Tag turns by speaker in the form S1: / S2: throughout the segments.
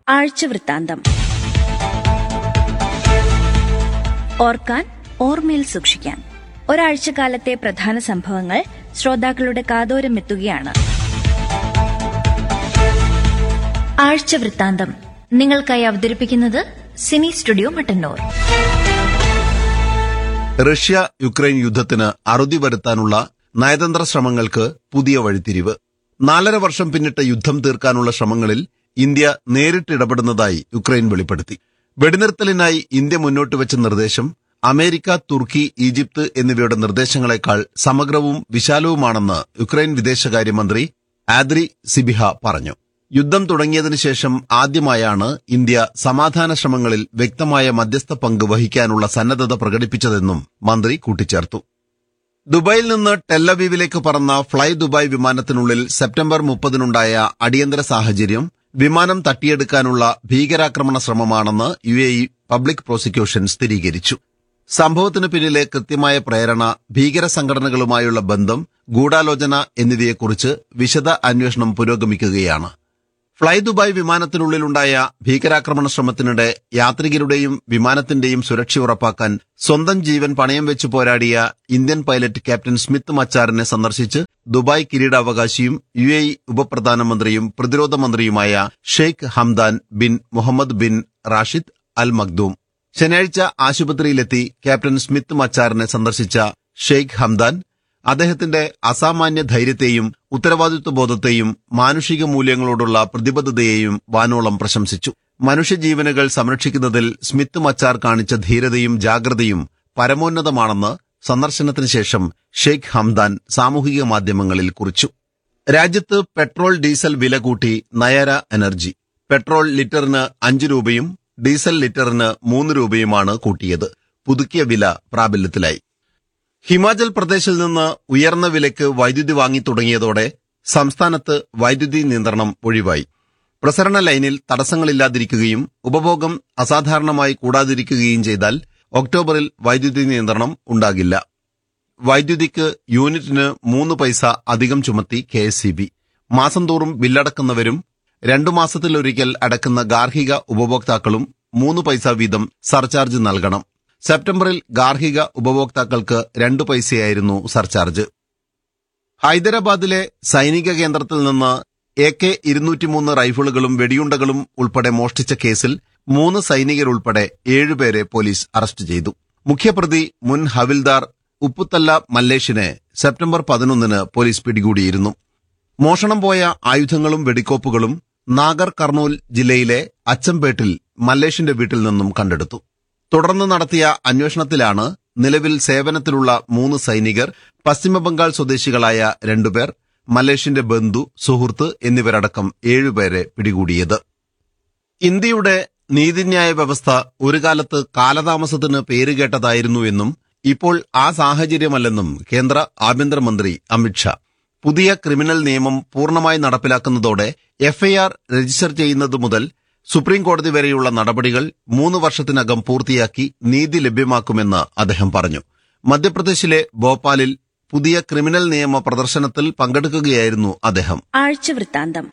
S1: ആഴ്ചവൃത്താന്തം ഓർക്കാൻ ഓർമ്മയിൽ സൂക്ഷിക്കാൻ ഒരാഴ്ചക്കാലത്തെ പ്രധാന സംഭവങ്ങൾ ശ്രോതാക്കളുടെ കാതോരം എത്തുകയാണ് ആഴ്ചവൃത്താന്തം നിങ്ങൾക്കായി അവതരിപ്പിക്കുന്നത് cine studio Mattannur
S2: Russia Ukraine യുദ്ധത്തിന് അറുതി വരുത്താനുള്ള നയതന്ത്ര ശ്രമങ്ങൾക്ക് പുതിയ വഴിത്തിരിവ് നാലര വർഷം പിന്നിട്ട യുദ്ധം തീർക്കാനുള്ള ശ്രമങ്ങളിൽ ഇന്ത്യ നേരിട്ടിടപെടുന്നതായി യുക്രൈൻ വെളിപ്പെടുത്തി വെടിനിർത്തലിനായി ഇന്ത്യ മുന്നോട്ട് വെച്ച നിർദ്ദേശം അമേരിക്ക തുർക്കി ഈജിപ്ത് എന്നിവയുടെ നിർദ്ദേശങ്ങളെക്കാൾ സമഗ്രവും വിശാലവുമാണെന്ന് യുക്രൈൻ വിദേശകാര്യമന്ത്രി ആദ്രി സിബിഹ പറഞ്ഞു യുദ്ധം തുടങ്ങിയതിനു ശേഷം ആദ്യമായാണ് ഇന്ത്യ സമാധാന ശ്രമങ്ങളിൽ വ്യക്തമായ മധ്യസ്ഥ പങ്ക് വഹിക്കാനുള്ള സന്നദ്ധത പ്രകടിപ്പിച്ചതെന്നും മന്ത്രി കൂട്ടിച്ചേർത്തു ദുബായിൽ നിന്ന് ടെല്ലവീവിലേക്ക് പറന്ന ഫ്ളൈ ദുബായ് വിമാനത്തിനുള്ളിൽ സെപ്റ്റംബർ മുപ്പതിനുണ്ടായ അടിയന്തര സാഹചര്യം വിമാനം തട്ടിയെടുക്കാനുള്ള ഭീകരാക്രമണ ശ്രമമാണെന്ന് U A E public prosecution സ്ഥിരീകരിച്ചു സംഭവത്തിന് പിന്നിലെ കൃത്യമായ പ്രേരണ ഭീകര സംഘടനകളുമായുള്ള ബന്ധം ഗൂഢാലോചന എന്നിവയെക്കുറിച്ച് വിശദ അന്വേഷണം പുരോഗമിക്കുകയാണ് ഫ്ളൈ ദുബായ് വിമാനത്തിനുള്ളിലുണ്ടായ ഭീകരാക്രമണ ശ്രമത്തിനിടെ യാത്രികരുടെയും വിമാനത്തിന്റെയും സുരക്ഷ ഉറപ്പാക്കാൻ സ്വന്തം ജീവൻ പണയം വെച്ച് പോരാടിയ ഇന്ത്യൻ പൈലറ്റ് ക്യാപ്റ്റൻ സ്മിത്ത് മച്ചാറിനെ സന്ദർശിച്ച് ദുബായ് കിരീടാവകാശിയും യു എ ഇ ഉപപ്രധാനമന്ത്രിയും പ്രതിരോധ മന്ത്രിയുമായ Sheikh Hamdan bin Muhammad bin Rashid al Maktoum ശനിയാഴ്ച ആശുപത്രിയിലെത്തി ക്യാപ്റ്റൻ സ്മിത്ത് മച്ചാറിനെ സന്ദർശിച്ച ഷെയ്ഖ് ഹംദാൻ അദ്ദേഹത്തിന്റെ അസാമാന്യ ധൈര്യത്തെയും ഉത്തരവാദിത്വ ബോധത്തെയും മാനുഷിക മൂല്യങ്ങളോടുള്ള പ്രതിബദ്ധതയെയും വാനോളം പ്രശംസിച്ചു മനുഷ്യജീവനുകൾ സംരക്ഷിക്കുന്നതിൽ സ്മിത്ത് മച്ചാർ കാണിച്ച ധീരതയും ജാഗ്രതയും പരമോന്നതമാണെന്ന് സന്ദർശനത്തിന് ശേഷം ഷെയ്ഖ് ഹംദാൻ സാമൂഹിക മാധ്യമങ്ങളിൽ കുറിച്ചു രാജ്യത്ത് പെട്രോൾ ഡീസൽ വില കൂട്ടി നയര എനർജി പെട്രോൾ ലിറ്ററിന് അഞ്ച് രൂപയും ഡീസൽ ലിറ്ററിന് മൂന്ന് രൂപയുമാണ് കൂട്ടിയത് പുതുക്കിയ വില പ്രാബല്യത്തിലായി ഹിമാചൽ പ്രദേശിൽ നിന്ന് ഉയർന്ന വിലയ്ക്ക് വൈദ്യുതി വാങ്ങി തുടങ്ങിയതോടെ സംസ്ഥാനത്ത് വൈദ്യുതി നിയന്ത്രണം ഒഴിവായി പ്രസരണ ലൈനിൽ തടസ്സങ്ങളില്ലാതിരിക്കുകയും ഉപഭോഗം അസാധാരണമായി കൂടാതിരിക്കുകയും ചെയ്താൽ ഒക്ടോബറിൽ വൈദ്യുതി നിയന്ത്രണം ഉണ്ടാകില്ല വൈദ്യുതിക്ക് യൂണിറ്റിന് മൂന്ന് പൈസ അധികം ചുമത്തി കെ മാസം തോറും ബില്ലടക്കുന്നവരും രണ്ടു മാസത്തിലൊരിക്കൽ അടക്കുന്ന ഗാർഹിക ഉപഭോക്താക്കളും മൂന്ന് പൈസ വീതം സർചാർജ് നൽകണം സെപ്റ്റംബറിൽ ഗാർഹിക ഉപഭോക്താക്കൾക്ക് രണ്ടു പൈസയായിരുന്നു സർചാർജ് ഹൈദരാബാദിലെ സൈനിക കേന്ദ്രത്തിൽ നിന്ന് എ കെ ഇരുന്നൂറ്റിമൂന്ന് റൈഫിളുകളും വെടിയുണ്ടകളും ഉൾപ്പെടെ മോഷ്ടിച്ച കേസിൽ മൂന്ന് സൈനികരുൾപ്പെടെ ഏഴുപേരെ പോലീസ് അറസ്റ്റ് ചെയ്തു മുഖ്യപ്രതി മുൻ ഹവിൽദാർ ഉപ്പുത്തല്ല മല്ലേഷിനെ സെപ്റ്റംബർ പതിനൊന്നിന് പോലീസ് പിടികൂടിയിരുന്നു മോഷണം പോയ ആയുധങ്ങളും വെടിക്കോപ്പുകളും നാഗർ കർണൂൽ ജില്ലയിലെ അച്ചംപേട്ടിൽ മല്ലേഷിന്റെ വീട്ടിൽ നിന്നും കണ്ടെടുത്തു തുടർന്ന് നടത്തിയ അന്വേഷണത്തിലാണ് നിലവിൽ സേവനത്തിലുള്ള മൂന്ന് സൈനികർ പശ്ചിമബംഗാൾ സ്വദേശികളായ രണ്ടുപേർ മലേഷ്യന്റെ ബന്ധു സുഹൃത്ത് എന്നിവരടക്കം ഏഴുപേരെ പിടികൂടിയത് ഇന്ത്യയുടെ നീതിന്യായ വ്യവസ്ഥ ഒരു കാലത്ത് കാലതാമസത്തിന് പേരുകേട്ടതായിരുന്നു എന്നും ഇപ്പോൾ ആ സാഹചര്യമല്ലെന്നും കേന്ദ്ര ആഭ്യന്തരമന്ത്രി അമിത്ഷാ പുതിയ ക്രിമിനൽ നിയമം പൂർണ്ണമായി നടപ്പിലാക്കുന്നതോടെ എഫ്ഐആർ രജിസ്റ്റർ ചെയ്യുന്നത് മുതൽ സുപ്രീം കോടതി വരെയുള്ള നടപടികൾ മൂന്ന് വർഷത്തിനകം പൂർത്തിയാക്കി നീതി ലഭ്യമാക്കുമെന്ന് അദ്ദേഹം പറഞ്ഞു മധ്യപ്രദേശിലെ ഭോപ്പാലിൽ പുതിയ ക്രിമിനൽ നിയമ പ്രദർശനത്തിൽ പങ്കെടുക്കുകയായിരുന്നു അദ്ദേഹം
S1: ആഴ്ചവൃത്താന്തം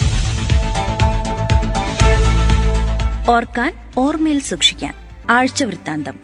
S1: ഓർക്കാൻ ഓർമ്മയിൽ സൂക്ഷിക്കാൻ ആഴ്ചവൃത്താന്തം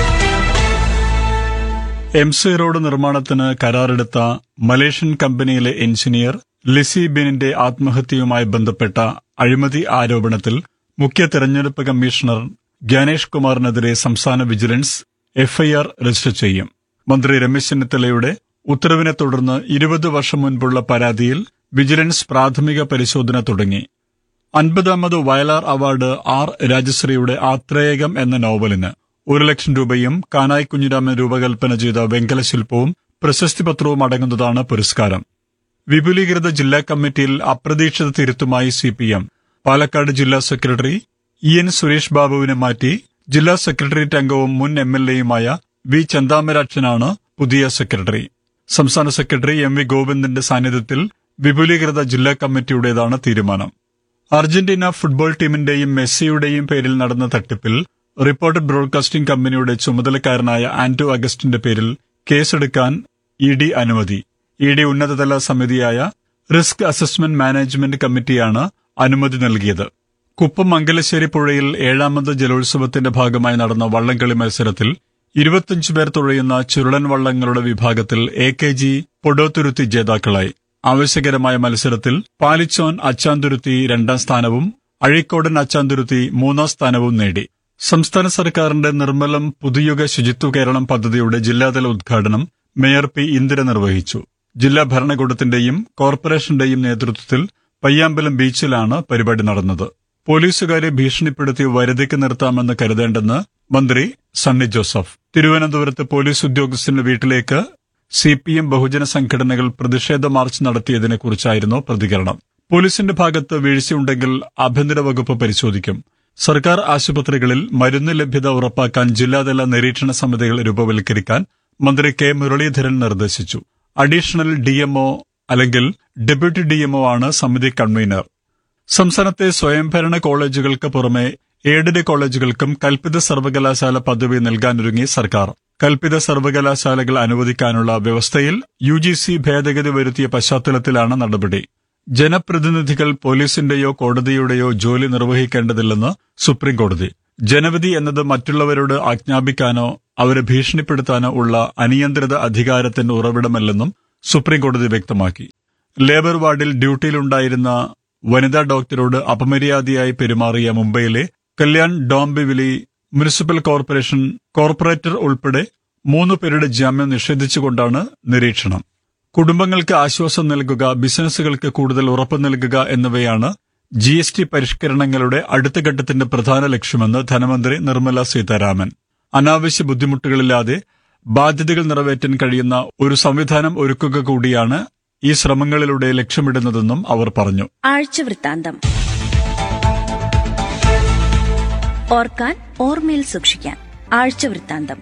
S3: എം സി റോഡ് നിർമ്മാണത്തിന് കരാറെടുത്ത മലേഷ്യൻ കമ്പനിയിലെ എഞ്ചിനീയർ ലിസി ബിനിന്റെ ആത്മഹത്യയുമായി ബന്ധപ്പെട്ട അഴിമതി ആരോപണത്തിൽ മുഖ്യ തെരഞ്ഞെടുപ്പ് കമ്മീഷണർ ജ്ഞാനേഷ് കുമാറിനെതിരെ സംസ്ഥാന വിജിലൻസ് എഫ്ഐആർ രജിസ്റ്റർ ചെയ്യും മന്ത്രി രമേശ് ചെന്നിത്തലയുടെ ഉത്തരവിനെ തുടർന്ന് ഇരുപത് വർഷം മുൻപുള്ള പരാതിയിൽ വിജിലൻസ് പ്രാഥമിക പരിശോധന തുടങ്ങി അൻപതാമത് വയലാർ അവാർഡ് ആർ രാജശ്രീയുടെ ആത്രേയകം എന്ന നോവലിന് ഒരു ലക്ഷം രൂപയും കാനായി കുഞ്ഞിരാമൻ രൂപകൽപ്പന ചെയ്ത വെങ്കല ശില്പവും പ്രശസ്തി പത്രവും അടങ്ങുന്നതാണ് പുരസ്കാരം വിപുലീകൃത ജില്ലാ കമ്മിറ്റിയിൽ അപ്രതീക്ഷിത തിരുത്തുമായി സി പി എം പാലക്കാട് ജില്ലാ സെക്രട്ടറി ഇ എൻ സുരേഷ് ബാബുവിനെ മാറ്റി ജില്ലാ സെക്രട്ടേറിയറ്റ് അംഗവും മുൻ എം എൽ എയുമായ വി ചന്താമരാക്ഷനാണ് പുതിയ സെക്രട്ടറി സംസ്ഥാന സെക്രട്ടറി എം വി ഗോവിന്ദന്റെ സാന്നിധ്യത്തിൽ വിപുലീകൃത ജില്ലാ കമ്മിറ്റിയുടേതാണ് തീരുമാനം അർജന്റീന ഫുട്ബോൾ ടീമിന്റെയും മെസ്സിയുടെയും പേരിൽ നടന്ന തട്ടിപ്പിൽ റിപ്പോർട്ടർ ബ്രോഡ്കാസ്റ്റിംഗ് കമ്പനിയുടെ ചുമതലക്കാരനായ ആന്റോ അഗസ്റ്റിന്റെ പേരിൽ കേസെടുക്കാൻ ഇ ഡി അനുമതി ഇ ഡി ഉന്നതതല സമിതിയായ റിസ്ക് അസസ്മെന്റ് മാനേജ്മെന്റ് കമ്മിറ്റിയാണ് അനുമതി നൽകിയത് കുപ്പം മംഗലശ്ശേരി പുഴയിൽ ഏഴാമത് ജലോത്സവത്തിന്റെ ഭാഗമായി നടന്ന വള്ളംകളി മത്സരത്തിൽ ഇരുപത്തിയഞ്ച് പേർ തുഴയുന്ന ചുരുളൻ വള്ളങ്ങളുടെ വിഭാഗത്തിൽ എ കെ ജി പൊടോത്തുരുത്തി ജേതാക്കളായി ആവശ്യകരമായ മത്സരത്തിൽ പാലിച്ചോൻ അച്ചാന്തുരുത്തി രണ്ടാം സ്ഥാനവും അഴീക്കോടൻ അച്ചാന്തുരുത്തി മൂന്നാം സ്ഥാനവും നേടി സംസ്ഥാന സർക്കാരിന്റെ നിർമ്മലം പുതുയുഗ ശുചിത്വ കേരളം പദ്ധതിയുടെ ജില്ലാതല ഉദ്ഘാടനം മേയർ പി ഇന്ദിര നിർവഹിച്ചു ജില്ലാ ഭരണകൂടത്തിന്റെയും കോർപ്പറേഷന്റെയും നേതൃത്വത്തിൽ പയ്യാമ്പലം ബീച്ചിലാണ് പരിപാടി നടന്നത് പോലീസുകാരെ ഭീഷണിപ്പെടുത്തി വരുതിക്ക് നിർത്താമെന്ന് കരുതേണ്ടെന്ന് മന്ത്രി സണ്ണി ജോസഫ് തിരുവനന്തപുരത്ത് പോലീസ് ഉദ്യോഗസ്ഥന്റെ വീട്ടിലേക്ക് സി പി എം ബഹുജന സംഘടനകൾ പ്രതിഷേധ മാർച്ച് നടത്തിയതിനെക്കുറിച്ചായിരുന്നു പ്രതികരണം പോലീസിന്റെ ഭാഗത്ത് വീഴ്ചയുണ്ടെങ്കിൽ ആഭ്യന്തര വകുപ്പ് പരിശോധിക്കും സർക്കാർ ആശുപത്രികളിൽ മരുന്ന് ലഭ്യത ഉറപ്പാക്കാൻ ജില്ലാതല നിരീക്ഷണ സമിതികൾ രൂപവൽക്കരിക്കാൻ മന്ത്രി കെ മുരളീധരൻ നിർദ്ദേശിച്ചു അഡീഷണൽ ഡിഎംഒ അല്ലെങ്കിൽ ഡെപ്യൂട്ടി ഡിഎംഒ ആണ് സമിതി കൺവീനർ സംസ്ഥാനത്തെ സ്വയംഭരണ കോളേജുകൾക്ക് പുറമെ എയ്ഡഡ് കോളേജുകൾക്കും കൽപ്പിത സർവകലാശാല പദവി നൽകാനൊരുങ്ങി സർക്കാർ കൽപ്പിത സർവകലാശാലകൾ അനുവദിക്കാനുള്ള വ്യവസ്ഥയിൽ യു ജി സി ഭേദഗതി വരുത്തിയ പശ്ചാത്തലത്തിലാണ് നടപടി ജനപ്രതിനിധികൾ പോലീസിന്റെയോ കോടതിയുടെയോ ജോലി നിർവഹിക്കേണ്ടതില്ലെന്ന് സുപ്രീംകോടതി ജനവിധി എന്നത് മറ്റുള്ളവരോട് ആജ്ഞാപിക്കാനോ അവരെ ഭീഷണിപ്പെടുത്താനോ ഉള്ള അനിയന്ത്രിത അധികാരത്തിന്റെ ഉറവിടമല്ലെന്നും സുപ്രീംകോടതി വ്യക്തമാക്കി ലേബർ വാർഡിൽ ഡ്യൂട്ടിയിലുണ്ടായിരുന്ന വനിതാ ഡോക്ടറോട് അപമര്യാദയായി പെരുമാറിയ മുംബൈയിലെ Kalyan Dombivli municipal corporation corporator ഉൾപ്പെടെ മൂന്ന് പേരുടെ ജാമ്യം നിഷേധിച്ചുകൊണ്ടാണ് നിരീക്ഷണം കുടുംബങ്ങൾക്ക് ആശ്വാസം നൽകുക ബിസിനസ്സുകൾക്ക് കൂടുതൽ ഉറപ്പ് നൽകുക എന്നിവയാണ് ജി എസ് ടി പരിഷ്കരണങ്ങളുടെ അടുത്ത ഘട്ടത്തിന്റെ പ്രധാന ലക്ഷ്യമെന്ന് ധനമന്ത്രി നിർമ്മല സീതാരാമൻ അനാവശ്യ ബുദ്ധിമുട്ടുകളില്ലാതെ ബാധ്യതകൾ നിറവേറ്റാൻ കഴിയുന്ന ഒരു സംവിധാനം ഒരുക്കുക കൂടിയാണ് ഈ ശ്രമങ്ങളിലൂടെ ലക്ഷ്യമിടുന്നതെന്നും അവർ പറഞ്ഞു
S4: ആഴ്ചവൃത്താന്തം ഓർക്കാൻ ഓർമ്മയിൽ സൂക്ഷിക്കാൻ ആഴ്ചവൃത്താന്തം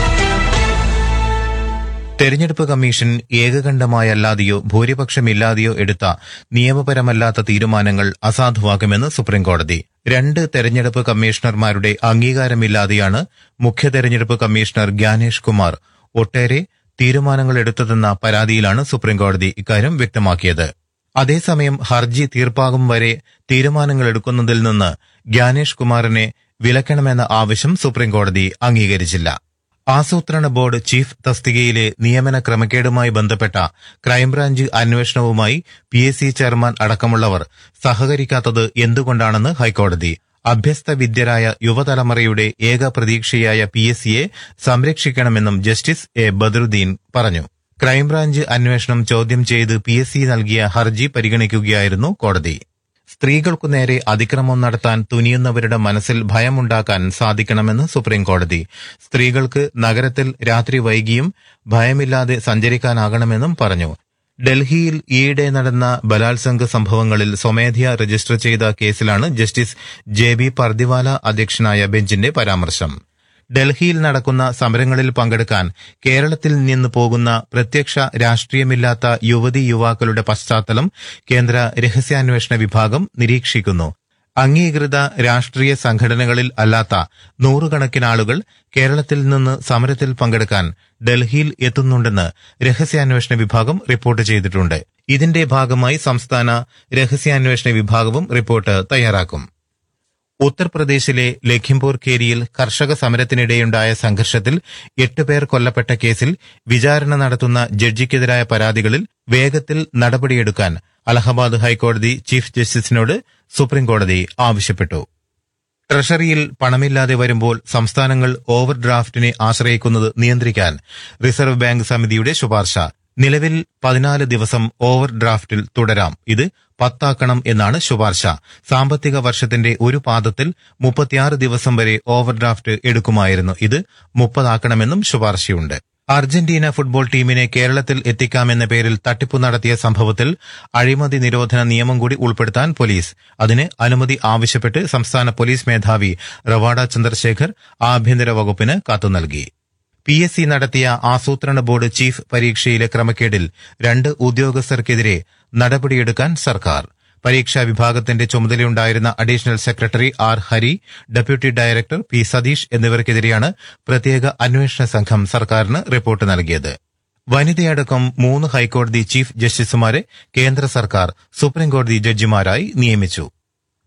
S5: തെരഞ്ഞെടുപ്പ് കമ്മീഷൻ ഏകകണ്ഠമായല്ലാതെയോ ഭൂരിപക്ഷമില്ലാതെയോ എടുത്ത നിയമപരമല്ലാത്ത തീരുമാനങ്ങൾ അസാധുവാക്കുമെന്ന് സുപ്രീംകോടതി രണ്ട് തെരഞ്ഞെടുപ്പ് കമ്മീഷണർമാരുടെ അംഗീകാരമില്ലാതെയാണ് മുഖ്യ തെരഞ്ഞെടുപ്പ് കമ്മീഷണർ ഗ്യാനേഷ് കുമാർ ഒട്ടേറെ തീരുമാനങ്ങൾ എടുത്തതെന്ന പരാതിയിലാണ് സുപ്രീംകോടതി ഇക്കാര്യം വ്യക്തമാക്കിയത് അതേസമയം ഹർജി തീർപ്പാകും വരെ തീരുമാനങ്ങൾ എടുക്കുന്നതിൽ നിന്ന് ഗ്യാനേഷ് കുമാറിനെ വിലക്കണമെന്ന ആവശ്യം സുപ്രീംകോടതി അംഗീകരിച്ചില്ല ആസൂത്രണ ബോർഡ് ചീഫ് തസ്തികയിലെ നിയമന ക്രമക്കേടുമായി ബന്ധപ്പെട്ട ക്രൈംബ്രാഞ്ച് അന്വേഷണവുമായി പി എസ് സി ചെയർമാൻ അടക്കമുള്ളവർ സഹകരിക്കാത്തത് എന്തുകൊണ്ടാണെന്ന് ഹൈക്കോടതി അഭ്യസ്ത വിദ്യരായ യുവതലമുറയുടെ ഏക പ്രതീക്ഷയായ പി എസ് സിയെ സംരക്ഷിക്കണമെന്നും ജസ്റ്റിസ് എ ബദറുദ്ദീൻ പറഞ്ഞു ക്രൈംബ്രാഞ്ച് അന്വേഷണം ചോദ്യം ചെയ്ത് പി എസ് സി നൽകിയ ഹർജി പരിഗണിക്കുകയായിരുന്നു കോടതി സ്ത്രീകൾക്കു നേരെ അതിക്രമം നടത്താൻ തുനിയുന്നവരുടെ മനസ്സിൽ ഭയമുണ്ടാക്കാൻ സാധിക്കണമെന്ന് സുപ്രീംകോടതി സ്ത്രീകൾക്ക് നഗരത്തിൽ രാത്രി വൈകിയും ഭയമില്ലാതെ സഞ്ചരിക്കാനാകണമെന്നും പറഞ്ഞു ഡൽഹിയിൽ ഈയിടെ നടന്ന ബലാത്സംഗ സംഭവങ്ങളിൽ സ്വമേധയാ രജിസ്റ്റർ ചെയ്ത കേസിലാണ് ജസ്റ്റിസ് ജെ ബി പർദിവാല അധ്യക്ഷനായ ബെഞ്ചിന്റെ പരാമർശം ഡൽഹിയിൽ നടക്കുന്ന സമരങ്ങളിൽ പങ്കെടുക്കാൻ കേരളത്തിൽ നിന്ന് പോകുന്ന പ്രത്യക്ഷ രാഷ്ട്രീയമില്ലാത്ത യുവതി യുവാക്കളുടെ പശ്ചാത്തലം കേന്ദ്ര രഹസ്യാന്വേഷണ വിഭാഗം നിരീക്ഷിക്കുന്നു അംഗീകൃത രാഷ്ട്രീയ സംഘടനകളിൽ അല്ലാത്ത നൂറുകണക്കിന് ആളുകൾ കേരളത്തിൽ നിന്ന് സമരത്തിൽ പങ്കെടുക്കാൻ ഡൽഹിയിൽ എത്തുന്നുണ്ടെന്ന് രഹസ്യാന്വേഷണ വിഭാഗം റിപ്പോർട്ട് ചെയ്തിട്ടുണ്ട് ഇതിന്റെ ഭാഗമായി സംസ്ഥാന രഹസ്യാന്വേഷണ വിഭാഗവും റിപ്പോർട്ട് തയ്യാറാക്കും ഉത്തർപ്രദേശിലെ ലഖിംപൂർ ഖേരിയിൽ കർഷക സമരത്തിനിടെയുണ്ടായ സംഘർഷത്തിൽ എട്ട് പേർ കൊല്ലപ്പെട്ട കേസിൽ വിചാരണ നടത്തുന്ന ജഡ്ജിക്കെതിരായ പരാതികളിൽ വേഗത്തിൽ നടപടിയെടുക്കാൻ അലഹബാദ് ഹൈക്കോടതി ചീഫ് ജസ്റ്റിസിനോട് സുപ്രീംകോടതി ആവശ്യപ്പെട്ടു ട്രഷറിയിൽ പണമില്ലാതെ വരുമ്പോൾ സംസ്ഥാനങ്ങൾ ഓവർ ഡ്രാഫ്റ്റിനെ ആശ്രയിക്കുന്നത് നിയന്ത്രിക്കാൻ റിസർവ് ബാങ്ക് സമിതിയുടെ ശുപാർശ നിലവിൽ പതിനാല് ദിവസം ഓവർ ഡ്രാഫ്റ്റിൽ തുടരാം ഇത് പത്താക്കണം എന്നാണ് ശുപാർശ സാമ്പത്തിക വർഷത്തിന്റെ ഒരു പാദത്തിൽ മുപ്പത്തിയാറ് ദിവസം വരെ ഓവർ ഡ്രാഫ്റ്റ് എടുക്കുമായിരുന്നു ഇത് മുപ്പതാക്കണമെന്നും ശുപാർശയുണ്ട് അർജന്റീന ഫുട്ബോൾ ടീമിനെ കേരളത്തിൽ എത്തിക്കാമെന്ന പേരിൽ തട്ടിപ്പു നടത്തിയ സംഭവത്തിൽ അഴിമതി നിരോധന നിയമം കൂടി ഉൾപ്പെടുത്താൻ പോലീസ് അതിന് അനുമതി ആവശ്യപ്പെട്ട് സംസ്ഥാന പോലീസ് മേധാവി റവാഡ ചന്ദ്രശേഖർ ആഭ്യന്തര വകുപ്പിന് കത്തു നൽകി പി എസ് സി നടത്തിയ ആസൂത്രണ ബോർഡ് ചീഫ് പരീക്ഷയിലെ ക്രമക്കേടിൽ രണ്ട് ഉദ്യോഗസ്ഥർക്കെതിരെ നടപടിയെടുക്കാൻ സർക്കാർ പരീക്ഷാ വിഭാഗത്തിന്റെ ചുമതലയുണ്ടായിരുന്ന additional secretary R Hari deputy director P Satheesh എന്നിവർക്കെതിരെയാണ് പ്രത്യേക അന്വേഷണ സംഘം സർക്കാരിന് റിപ്പോർട്ട് നൽകിയത് വനിതയടക്കം മൂന്ന് ഹൈക്കോടതി ചീഫ് ജസ്റ്റിസുമാരെ കേന്ദ്ര സർക്കാർ സുപ്രീംകോടതി ജഡ്ജിമാരായി നിയമിച്ചു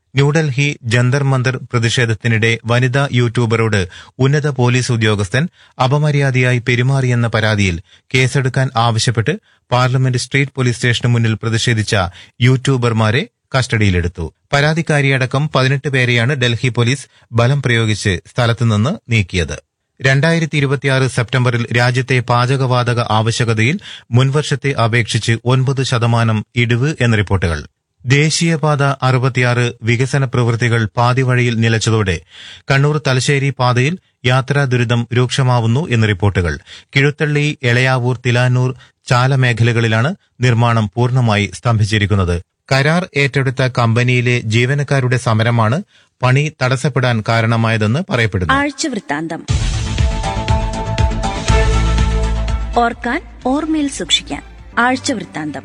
S5: ന്യൂഡൽഹി ജന്തർ മന്ദർ പ്രതിഷേധത്തിനിടെ വനിതാ യൂട്യൂബറോട് ഉന്നത പോലീസ് ഉദ്യോഗസ്ഥൻ അപമര്യാദയായി പെരുമാറിയെന്ന പരാതിയിൽ കേസെടുക്കാൻ ആവശ്യപ്പെട്ട് പാർലമെന്റ് സ്ട്രീറ്റ് പോലീസ് സ്റ്റേഷന് മുന്നിൽ പ്രതിഷേധിച്ച യൂട്യൂബർമാരെ കസ്റ്റഡിയിലെടുത്തു പരാതിക്കാരിയടക്കം പതിനെട്ട് പേരെയാണ് ഡൽഹി പോലീസ് ബലം പ്രയോഗിച്ച് സ്ഥലത്തുനിന്ന് നീക്കിയത് രണ്ടായിരത്തി ഇരുപത്തിയാറ് സെപ്റ്റംബറിൽ രാജ്യത്തെ പാചകവാതക ആവശ്യകതയിൽ മുൻവർഷത്തെ അപേക്ഷിച്ച് ഒൻപത് ശതമാനം ഇടിവ് എന്ന് റിപ്പോർട്ടുകൾ ദേശീയപാത അറുപത്തിയാറ് വികസന പ്രവൃത്തികൾ പാതിവഴിയിൽ നിലച്ചതോടെ കണ്ണൂർ തലശ്ശേരി പാതയിൽ യാത്രാ ദുരിതം രൂക്ഷമാവുന്നു എന്ന് റിപ്പോർട്ടുകൾ കിഴുത്തള്ളി എളയാവൂർ തിലാനൂർ ചാല മേഖലകളിലാണ് നിർമ്മാണം പൂർണ്ണമായി സ്തംഭിച്ചിരിക്കുന്നത് കരാർ ഏറ്റെടുത്ത കമ്പനിയിലെ ജീവനക്കാരുടെ സമരമാണ് പണി തടസ്സപ്പെടാൻ കാരണമായതെന്ന് പറയപ്പെടുന്നു
S4: ആഴ്ചവൃത്താന്തം ഓർക്കാൻ ഓർമ്മയിൽ സൂക്ഷിക്കാൻ ആഴ്ചവൃത്താന്തം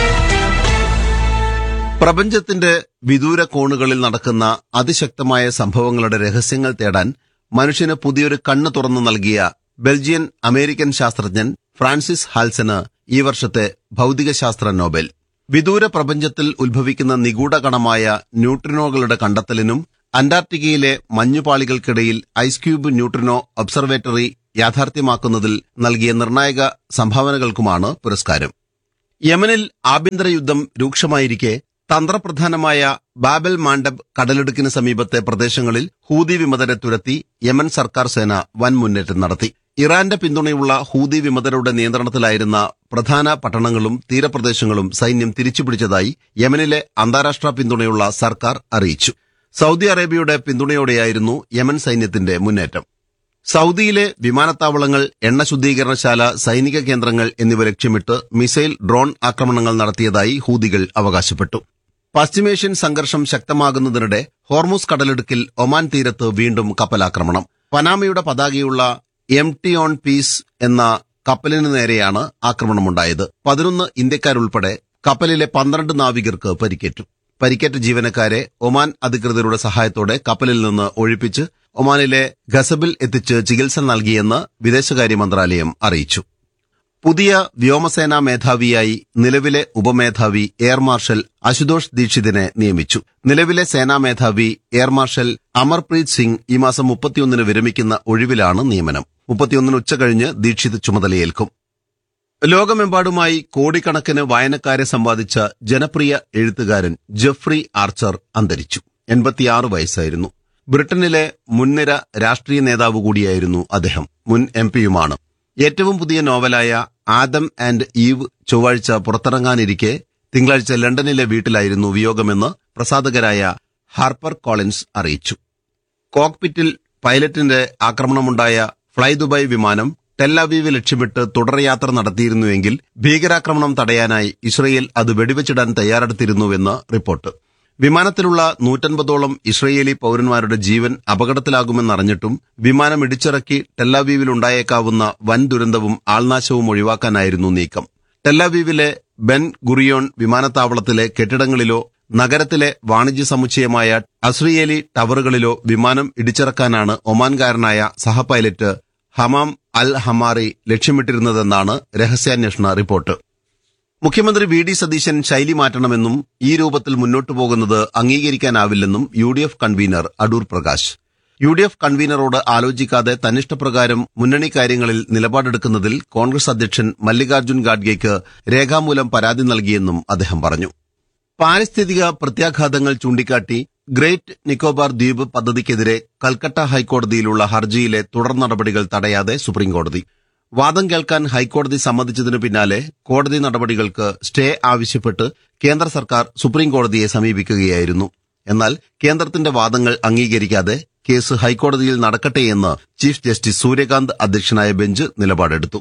S2: പ്രപഞ്ചത്തിന്റെ വിദൂര കോണുകളിൽ നടക്കുന്ന അതിശക്തമായ സംഭവങ്ങളുടെ രഹസ്യങ്ങൾ തേടാൻ മനുഷ്യന് പുതിയൊരു കണ്ണ് തുറന്നു നൽകിയ ബെൽജിയൻ അമേരിക്കൻ ശാസ്ത്രജ്ഞൻ ഫ്രാൻസിസ് ഹാൽസന് ഈ വർഷത്തെ ഭൗതികശാസ്ത്ര നോബൽ വിദൂര പ്രപഞ്ചത്തിൽ ഉത്ഭവിക്കുന്ന നിഗൂഢ കണമായ ന്യൂട്രിനോകളുടെ കണ്ടെത്തലിനും അന്റാർട്ടിക്കയിലെ മഞ്ഞുപാളികൾക്കിടയിൽ ഐസ് ക്യൂബ് ന്യൂട്രിനോ ഒബ്സർവേറ്ററി യാഥാർത്ഥ്യമാക്കുന്നതിൽ നൽകിയ നിർണായക സംഭാവനകൾക്കുമാണ് പുരസ്കാരം യമനിൽ ആഭ്യന്തര യുദ്ധം രൂക്ഷമായിരിക്കെ തന്ത്രപ്രധാനമായ ബാബൽ മാണ്ടബ് കടലിടുക്കിന് സമീപത്തെ പ്രദേശങ്ങളിൽ ഹൂതി വിമതരെ തുരത്തി യമൻ സർക്കാർ സേന വൻ മുന്നേറ്റം നടത്തി ഇറാന്റെ പിന്തുണയുള്ള ഹൂതി വിമതരുടെ നിയന്ത്രണത്തിലായിരുന്ന പ്രധാന പട്ടണങ്ങളും തീരപ്രദേശങ്ങളും സൈന്യം തിരിച്ചുപിടിച്ചതായി യമനിലെ അന്താരാഷ്ട്ര പിന്തുണയുള്ള സർക്കാർ അറിയിച്ചു സൗദി അറേബ്യയുടെ പിന്തുണയോടെയായിരുന്നു യമൻ സൈന്യത്തിന്റെ മുന്നേറ്റം സൗദിയിലെ വിമാനത്താവളങ്ങൾ എണ്ണ ശുദ്ധീകരണശാല സൈനിക കേന്ദ്രങ്ങൾ എന്നിവ ലക്ഷ്യമിട്ട് മിസൈൽ ഡ്രോൺ ആക്രമണങ്ങൾ നടത്തിയതായി ഹൂതികൾ അവകാശപ്പെട്ടു പശ്ചിമേഷ്യൻ സംഘർഷം ശക്തമാകുന്നതിനിടെ ഹോർമുസ് കടലിടുക്കിൽ ഒമാൻ തീരത്ത് വീണ്ടും കപ്പലാക്രമണം പനാമയുടെ പതാകയുള്ള എം ടി ഓൺ പീസ് എന്ന കപ്പലിന് നേരെയാണ് ആക്രമണമുണ്ടായത് പതിനൊന്ന് ഇന്ത്യക്കാരുൾപ്പെടെ കപ്പലിലെ പന്ത്രണ്ട് നാവികർക്ക് പരിക്കേറ്റു പരിക്കേറ്റ ജീവനക്കാരെ ഒമാൻ അധികൃതരുടെ സഹായത്തോടെ കപ്പലിൽ നിന്ന് ഒഴിപ്പിച്ച് ഒമാനിലെ ഗസബിൽ എത്തിച്ച് ചികിത്സ നൽകിയെന്ന് വിദേശകാര്യ മന്ത്രാലയം അറിയിച്ചു പുതിയ വ്യോമസേനാ മേധാവിയായി നിലവിലെ ഉപമേധാവി എയർ മാർഷൽ അശുതോഷ് ദീക്ഷിതിനെ നിയമിച്ചു നിലവിലെ സേനാ മേധാവി എയർ മാർഷൽ അമർപ്രീത് സിംഗ് ഈ മാസം മുപ്പത്തിയൊന്നിന് വിരമിക്കുന്ന ഒഴിവിലാണ് നിയമനം മുപ്പത്തിയൊന്നിന് ഉച്ചകഴിഞ്ഞ് ദീക്ഷിത് ചുമതലയേൽക്കും ലോകമെമ്പാടുമായി കോടിക്കണക്കിന് വായനക്കാരെ സമ്പാദിച്ച ജനപ്രിയ എഴുത്തുകാരൻ ജെഫ്രി ആർച്ചർ അന്തരിച്ചു എൺപത്തിയാറ് വയസ്സായിരുന്നു ബ്രിട്ടനിലെ മുൻനിര രാഷ്ട്രീയ നേതാവ് കൂടിയായിരുന്നു അദ്ദേഹം മുൻ എം പിയുമാണ് ഏറ്റവും പുതിയ നോവലായ ആദം ആൻഡ് ഈവ് ചൊവ്വാഴ്ച പുറത്തിറങ്ങാനിരിക്കെ തിങ്കളാഴ്ച ലണ്ടനിലെ വീട്ടിലായിരുന്നു വിയോഗമെന്ന് പ്രസാധകരായ ഹാർപ്പർ കോളിൻസ് അറിയിച്ചു കോക്പിറ്റിൽ പൈലറ്റിന്റെ ആക്രമണമുണ്ടായ ഫ്ലൈ ദുബായ് വിമാനം ടെല്ലവീവ് ലക്ഷ്യമിട്ട് തുടർയാത്ര നടത്തിയിരുന്നുവെങ്കിൽ ഭീകരാക്രമണം തടയാനായി ഇസ്രയേൽ അത് വെടിവെച്ചിടാൻ തയ്യാറെടുത്തിരുന്നുവെന്ന് റിപ്പോർട്ട് വിമാനത്തിലുള്ള നൂറ്റൻപതോളം ഇസ്രയേലി പൌരന്മാരുടെ ജീവൻ അപകടത്തിലാകുമെന്നറിഞ്ഞിട്ടും വിമാനം ഇടിച്ചിറക്കി ടെല്ലാവീവിലുണ്ടായേക്കാവുന്ന വൻ ദുരന്തവും ആൾനാശവും ഒഴിവാക്കാനായിരുന്നു നീക്കം ടെല്ലാവീവിലെ ബെൻ ഗുറിയോൺ വിമാനത്താവളത്തിലെ കെട്ടിടങ്ങളിലോ നഗരത്തിലെ വാണിജ്യ സമുച്ചയമായ അസ്രിയേലി ടവറുകളിലോ വിമാനം ഇടിച്ചിറക്കാനാണ് ഒമാൻകാരനായ സഹപൈലറ്റ് ഹമാം അൽ ഹമാറി ലക്ഷ്യമിട്ടിരുന്നതെന്നാണ് രഹസ്യാന്വേഷണ റിപ്പോർട്ട് മുഖ്യമന്ത്രി വി ഡി സതീശൻ ശൈലി മാറ്റണമെന്നും ഈ രൂപത്തിൽ മുന്നോട്ടു പോകുന്നത് അംഗീകരിക്കാനാവില്ലെന്നും U D F convener Adoor Prakash U D F കൺവീനറോട് ആലോചിക്കാതെ തന്നിഷ്ടപ്രകാരം മുന്നണി കാര്യങ്ങളിൽ നിലപാടെടുക്കുന്നതിൽ കോൺഗ്രസ് അധ്യക്ഷൻ മല്ലികാർജ്ജുൻ ഖാഡ്ഗെയ്ക്ക് രേഖാമൂലം പരാതി നൽകിയെന്നും അദ്ദേഹം പറഞ്ഞു പാരിസ്ഥിതിക പ്രത്യാഘാതങ്ങൾ ചൂണ്ടിക്കാട്ടി ഗ്രേറ്റ് നിക്കോബാർ ദ്വീപ് പദ്ധതിക്കെതിരെ കൽക്കട്ട ഹൈക്കോടതിയിലുള്ള ഹർജിയിലെ തുടർ നടപടികൾ തടയാതെ സുപ്രീംകോടതി വാദം കേൾക്കാൻ ഹൈക്കോടതി സമ്മതിച്ചതിനു പിന്നാലെ കോടതി നടപടികൾക്ക് സ്റ്റേ ആവശ്യപ്പെട്ട് കേന്ദ്ര സർക്കാർ സുപ്രീംകോടതിയെ സമീപിക്കുകയായിരുന്നു എന്നാൽ കേന്ദ്രത്തിന്റെ വാദങ്ങൾ അംഗീകരിക്കാതെ കേസ് ഹൈക്കോടതിയിൽ നടക്കട്ടെയെന്ന് ചീഫ് ജസ്റ്റിസ് സൂര്യകാന്ത് അധ്യക്ഷനായ ബെഞ്ച് നിലപാടെടുത്തു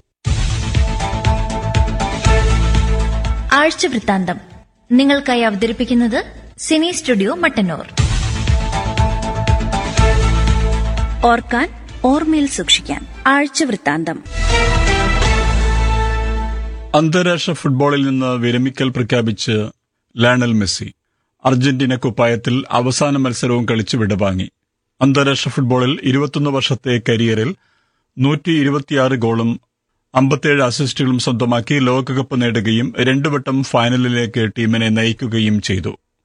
S1: ആഴ്ചവൃത്താന്തം നിങ്ങൾക്കായി അവതരിപ്പിക്കുന്നത് സിനി സ്റ്റുഡിയോ മട്ടന്നൂർ
S4: ഓർക്കാൻ ഓർമ്മയിൽ സൂക്ഷിക്കാൻ ആഴ്ചവൃത്താന്തം
S3: അന്താരാഷ്ട്ര ഫുട്ബോളിൽ നിന്ന് വിരമിക്കൽ പ്രഖ്യാപിച്ച് ലയണൽ മെസ്സി അർജന്റീന കുപ്പായത്തിൽ അവസാന മത്സരവും കളിച്ചു വിടവാങ്ങി അന്താരാഷ്ട്ര ഫുട്ബോളിൽ ഇരുപത്തൊന്ന് വർഷത്തെ കരിയറിൽ നൂറ്റി ഇരുപത്തിയാറ് ഗോളും അമ്പത്തേഴ് അസിസ്റ്റുകളും സ്വന്തമാക്കി ലോകകപ്പ് നേടുകയും രണ്ടു വട്ടം ഫൈനലിലേക്ക് ടീമിനെ നയിക്കുകയും ചെയ്തു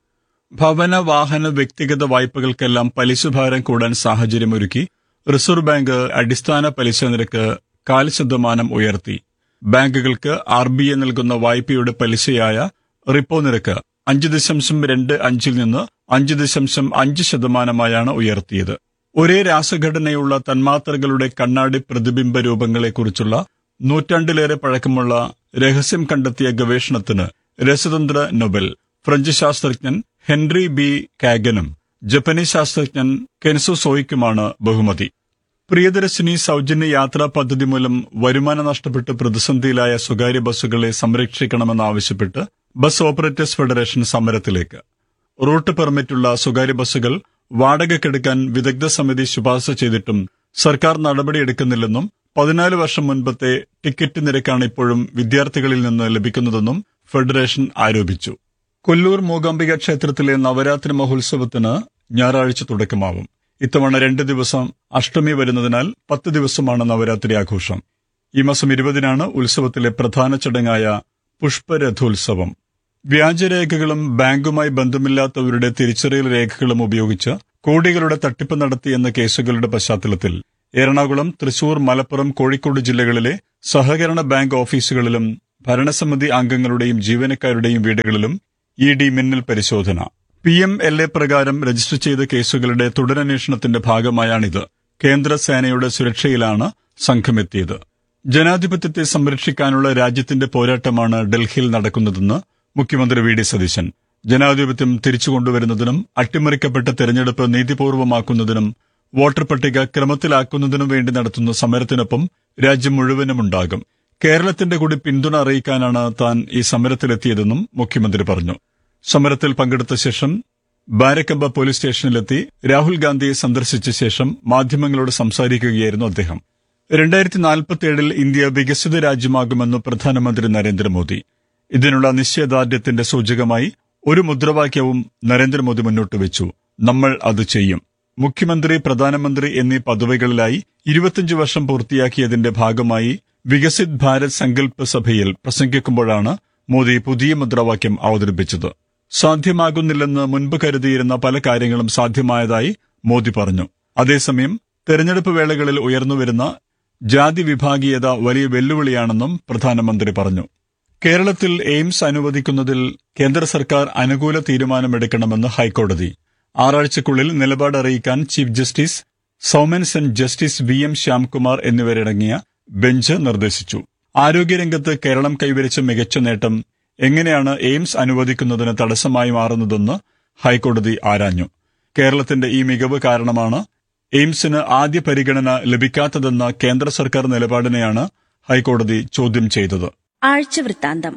S3: ഭവന വാഹന വ്യക്തിഗത വായ്പകൾക്കെല്ലാം പലിശഭാരം കൂടാൻ സാഹചര്യമൊരുക്കി റിസർവ് ബാങ്ക് അടിസ്ഥാന പലിശ നിരക്ക് കാൽ ശതമാനം ഉയർത്തി ബാങ്കുകൾക്ക് ആർ ബി ഐ നൽകുന്ന വായ്പയുടെ പലിശയായ റിപ്പോ നിരക്ക് അഞ്ച് ദശാംശം രണ്ട് അഞ്ചിൽ നിന്ന് അഞ്ച് ദശാംശം അഞ്ച് ശതമാനമായാണ് ഉയർത്തിയത് ഒരേ രാസഘടനയുള്ള തന്മാത്രകളുടെ കണ്ണാടി പ്രതിബിംബ രൂപങ്ങളെക്കുറിച്ചുള്ള നൂറ്റാണ്ടിലേറെ പഴക്കമുള്ള രഹസ്യം കണ്ടെത്തിയ ഗവേഷണത്തിന് രസതന്ത്ര നൊബൽ ഫ്രഞ്ച് ശാസ്ത്രജ്ഞൻ ഹെൻറി ബി കാഗനും ജപ്പനീസ് ശാസ്ത്രജ്ഞൻ കെൻസോ സോയിക്കുമാണ് ബഹുമതി പ്രിയദർശിനി സൗജന്യ യാത്രാ പദ്ധതി മൂലം വരുമാനം നഷ്ടപ്പെട്ട് പ്രതിസന്ധിയിലായ സ്വകാര്യ ബസ്സുകളെ സംരക്ഷിക്കണമെന്നാവശ്യപ്പെട്ട് ബസ് ഓപ്പറേറ്റേഴ്സ് ഫെഡറേഷൻ സമരത്തിലേക്ക് റൂട്ട് പെർമിറ്റുള്ള സ്വകാര്യ ബസ്സുകൾ വാടകയ്ക്കെടുക്കാൻ വിദഗ്ധ സമിതി ശുപാർശ ചെയ്തിട്ടും സർക്കാർ നടപടിയെടുക്കുന്നില്ലെന്നും പതിനാല് വർഷം മുൻപത്തെ ടിക്കറ്റ് നിരക്കാണ് ഇപ്പോഴും വിദ്യാർത്ഥികളിൽ നിന്ന് ലഭിക്കുന്നതെന്നും ഫെഡറേഷൻ ആരോപിച്ചു കൊല്ലൂർ മൂകാംബിക ക്ഷേത്രത്തിലെ നവരാത്രി മഹോത്സവത്തിന് ഞായറാഴ്ച തുടക്കമാവും ഇത്തവണ രണ്ട് ദിവസം അഷ്ടമി വരുന്നതിനാൽ പത്ത് ദിവസമാണ് നവരാത്രി ആഘോഷം ഈ മാസം ഇരുപതിനാണ് ഉത്സവത്തിലെ പ്രധാന ചടങ്ങായ പുഷ്പരഥോത്സവം വ്യാജരേഖകളും ബാങ്കുമായി ബന്ധമില്ലാത്തവരുടെ തിരിച്ചറിയൽ രേഖകളും ഉപയോഗിച്ച് കോടികളുടെ തട്ടിപ്പ് നടത്തിയെന്ന കേസുകളുടെ പശ്ചാത്തലത്തിൽ എറണാകുളം തൃശൂർ മലപ്പുറം കോഴിക്കോട് ജില്ലകളിലെ സഹകരണ ബാങ്ക് ഓഫീസുകളിലും ഭരണസമിതി അംഗങ്ങളുടെയും ജീവനക്കാരുടെയും വീടുകളിലും ഇ ഡി മിന്നൽ പരിശോധന പി എം എൽ എ പ്രകാരം രജിസ്റ്റർ ചെയ്ത കേസുകളുടെ തുടരന്വേഷണത്തിന്റെ ഭാഗമായാണിത് കേന്ദ്ര സേനയുടെ സുരക്ഷയിലാണ് സംഘമെത്തിയത് ജനാധിപത്യത്തെ സംരക്ഷിക്കാനുള്ള രാജ്യത്തിന്റെ പോരാട്ടമാണ് ഡൽഹിയിൽ നടക്കുന്നതെന്ന് മുഖ്യമന്ത്രി വി ഡി സതീശൻ ജനാധിപത്യം തിരിച്ചുകൊണ്ടുവരുന്നതിനും അട്ടിമറിക്കപ്പെട്ട തെരഞ്ഞെടുപ്പ് നീതിപൂർവമാക്കുന്നതിനും വോട്ടർ പട്ടിക ക്രമത്തിലാക്കുന്നതിനും വേണ്ടി നടത്തുന്ന സമരത്തിനൊപ്പം രാജ്യം മുഴുവനുമുണ്ടാകും കേരളത്തിന്റെ കൂടി പിന്തുണ അറിയിക്കാനാണ് താൻ ഈ സമരത്തിലെത്തിയതെന്നും മുഖ്യമന്ത്രി പറഞ്ഞു സമരത്തിൽ പങ്കെടുത്ത ശേഷം ബാരക്കമ്പ പോലീസ് സ്റ്റേഷനിലെത്തി രാഹുൽ ഗാന്ധിയെ സന്ദർശിച്ച ശേഷം മാധ്യമങ്ങളോട് സംസാരിക്കുകയായിരുന്നു അദ്ദേഹം രണ്ടായിരത്തി നാൽപ്പത്തിയേഴിൽ ഇന്ത്യ വികസിത രാജ്യമാകുമെന്ന് പ്രധാനമന്ത്രി നരേന്ദ്രമോദി ഇതിനുള്ള നിശ്ചയദാർഢ്യത്തിന്റെ സൂചകമായി ഒരു മുദ്രാവാക്യവും നരേന്ദ്രമോദി മുന്നോട്ട് വെച്ചു നമ്മൾ അത് ചെയ്യും മുഖ്യമന്ത്രി പ്രധാനമന്ത്രി എന്നീ പദവികളിലായി ഇരുപത്തിയഞ്ച് വർഷം പൂർത്തിയാക്കിയതിന്റെ ഭാഗമായി വികസിത് ഭാരത് സങ്കല്പ് സഭയിൽ പ്രസംഗിക്കുമ്പോഴാണ് മോദി പുതിയ മുദ്രാവാക്യം അവതരിപ്പിച്ചത് സാധ്യമാകുന്നില്ലെന്ന് മുൻപ് കരുതിയിരുന്ന പല കാര്യങ്ങളും സാധ്യമായതായി മോദി പറഞ്ഞു അതേസമയം തെരഞ്ഞെടുപ്പ് വേളകളിൽ ഉയർന്നുവരുന്ന ജാതി വിഭാഗീയത വലിയ വെല്ലുവിളിയാണെന്നും പ്രധാനമന്ത്രി പറഞ്ഞു കേരളത്തിൽ എയിംസ് അനുവദിക്കുന്നതിൽ കേന്ദ്ര സർക്കാർ അനുകൂല തീരുമാനമെടുക്കണമെന്ന് ഹൈക്കോടതി ആറാഴ്ചക്കുള്ളിൽ നിലപാട് അറിയിക്കാൻ chief justice Souman Sen justice V M Shyamkumar എന്നിവരടങ്ങിയ ബെഞ്ച് നിർദ്ദേശിച്ചു ആരോഗ്യരംഗത്ത് കേരളം കൈവരിച്ച മികച്ച നേട്ടം എങ്ങനെയാണ് എയിംസ് അനുവദിക്കുന്നതിന് തടസ്സമായി മാറുന്നതെന്ന് ഹൈക്കോടതി ആരാഞ്ഞു കേരളത്തിന്റെ ഈ മികവ് കാരണമാണ് എയിംസിന് ആദ്യ പരിഗണന ലഭിക്കാത്തതെന്ന കേന്ദ്ര സർക്കാർ നിലപാടിനെയാണ് ഹൈക്കോടതി ചോദ്യം ചെയ്തത്
S4: ആഴ്ചവൃത്താന്തം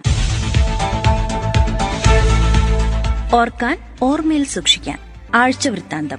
S4: ഓർക്കാൻ ഓർമ്മയിൽ സൂക്ഷിക്കാൻ ആഴ്ചവൃത്താന്തം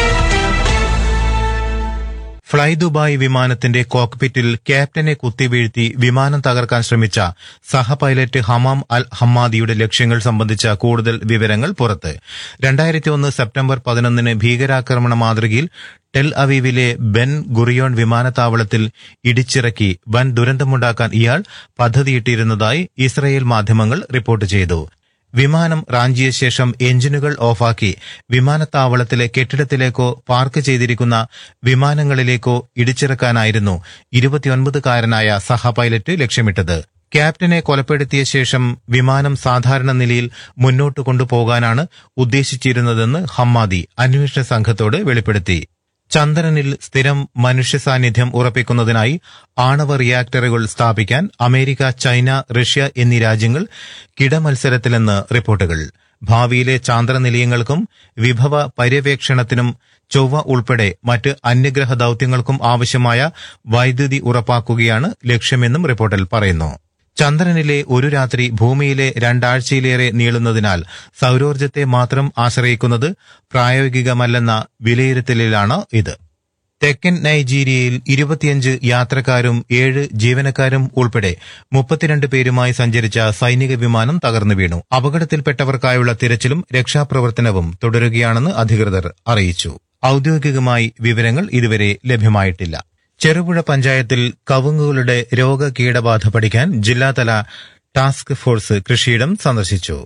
S5: ഫ്ളൈ ദുബായ് വിമാനത്തിന്റെ കോക്പിറ്റിൽ ക്യാപ്റ്റനെ കുത്തിവീഴ്ത്തി വിമാനം തകർക്കാൻ ശ്രമിച്ച സഹ പൈലറ്റ് ഹമാം അൽ ഹമ്മാദിയുടെ ലക്ഷ്യങ്ങൾ സംബന്ധിച്ച കൂടുതൽ വിവരങ്ങൾ പുറത്ത് രണ്ടായിരത്തി ഒന്ന് സെപ്റ്റംബർ പതിനൊന്നിന് ഭീകരാക്രമണ മാതൃകയിൽ ടെൽ അവീവിലെ ബെൻ ഗുറിയോൺ വിമാനത്താവളത്തിൽ ഇടിച്ചിറക്കി വൻ ദുരന്തമുണ്ടാക്കാൻ ഇയാൾ പദ്ധതിയിട്ടിരുന്നതായി ഇസ്രയേൽ മാധ്യമങ്ങൾ റിപ്പോർട്ട് ചെയ്തു വിമാനം റാഞ്ചിയ ശേഷം എഞ്ചിനുകൾ ഓഫാക്കി വിമാനത്താവളത്തിലെ കെട്ടിടത്തിലേക്കോ പാർക്ക് ചെയ്തിരിക്കുന്ന വിമാനങ്ങളിലേക്കോ ഇടിച്ചിറക്കാനായിരുന്നു ഇരുപത്തിയൊൻപതുകാരനായ സഹ പൈലറ്റ് ലക്ഷ്യമിട്ടത് ക്യാപ്റ്റനെ കൊലപ്പെടുത്തിയ ശേഷം വിമാനം സാധാരണ നിലയിൽ മുന്നോട്ട് കൊണ്ടുപോകാനാണ് ഉദ്ദേശിച്ചിരുന്നതെന്ന് ഹമ്മാദി അന്വേഷണ സംഘത്തോട് വെളിപ്പെടുത്തി ചന്ദ്രനിൽ സ്ഥിരം മനുഷ്യ സാന്നിധ്യം ഉറപ്പിക്കുന്നതിനായി ആണവ റിയാക്ടറുകൾ സ്ഥാപിക്കാൻ അമേരിക്ക ചൈന റഷ്യ എന്നീ രാജ്യങ്ങൾ കിടമത്സരത്തിലെന്ന് റിപ്പോർട്ടുകൾ ഭാവിയിലെ ചാന്ദ്ര നിലയങ്ങൾക്കും വിഭവ പര്യവേക്ഷണത്തിനും ചൊവ്വ ഉൾപ്പെടെ മറ്റ് അന്യഗ്രഹ ദൌത്യങ്ങൾക്കും ആവശ്യമായ വൈദ്യുതി ഉറപ്പാക്കുകയാണ് ലക്ഷ്യമെന്നും റിപ്പോർട്ടിൽ പറയുന്നു ചന്ദ്രനിലെ ഒരു രാത്രി ഭൂമിയിലെ രണ്ടാഴ്ചയിലേറെ നീളുന്നതിനാൽ സൌരോർജ്ജത്തെ മാത്രം ആശ്രയിക്കുന്നത് പ്രായോഗികമല്ലെന്ന വിലയിരുത്തലിലാണ് ഇത് തെക്കൻ നൈജീരിയയിൽ ഇരുപത്തിയഞ്ച് യാത്രക്കാരും ഏഴ് ജീവനക്കാരും ഉൾപ്പെടെ മുപ്പത്തിരണ്ട് പേരുമായി സഞ്ചരിച്ച സൈനിക വിമാനം തകർന്നു വീണു അപകടത്തിൽപ്പെട്ടവർക്കായുള്ള തിരച്ചിലും രക്ഷാപ്രവർത്തനവും തുടരുകയാണെന്ന് അധികൃതർ അറിയിച്ചു ഔദ്യോഗികമായി വിവരങ്ങൾ ഇതുവരെ ലഭ്യമായിട്ടില്ല ചെറുപുഴ പഞ്ചായത്തിൽ കവുങ്ങുകളുടെ രോഗ കീടബാധ പഠിക്കാൻ ജില്ലാതല ടാസ്ക് ഫോഴ്സ് കൃഷിയിടം സന്ദർശിച്ചു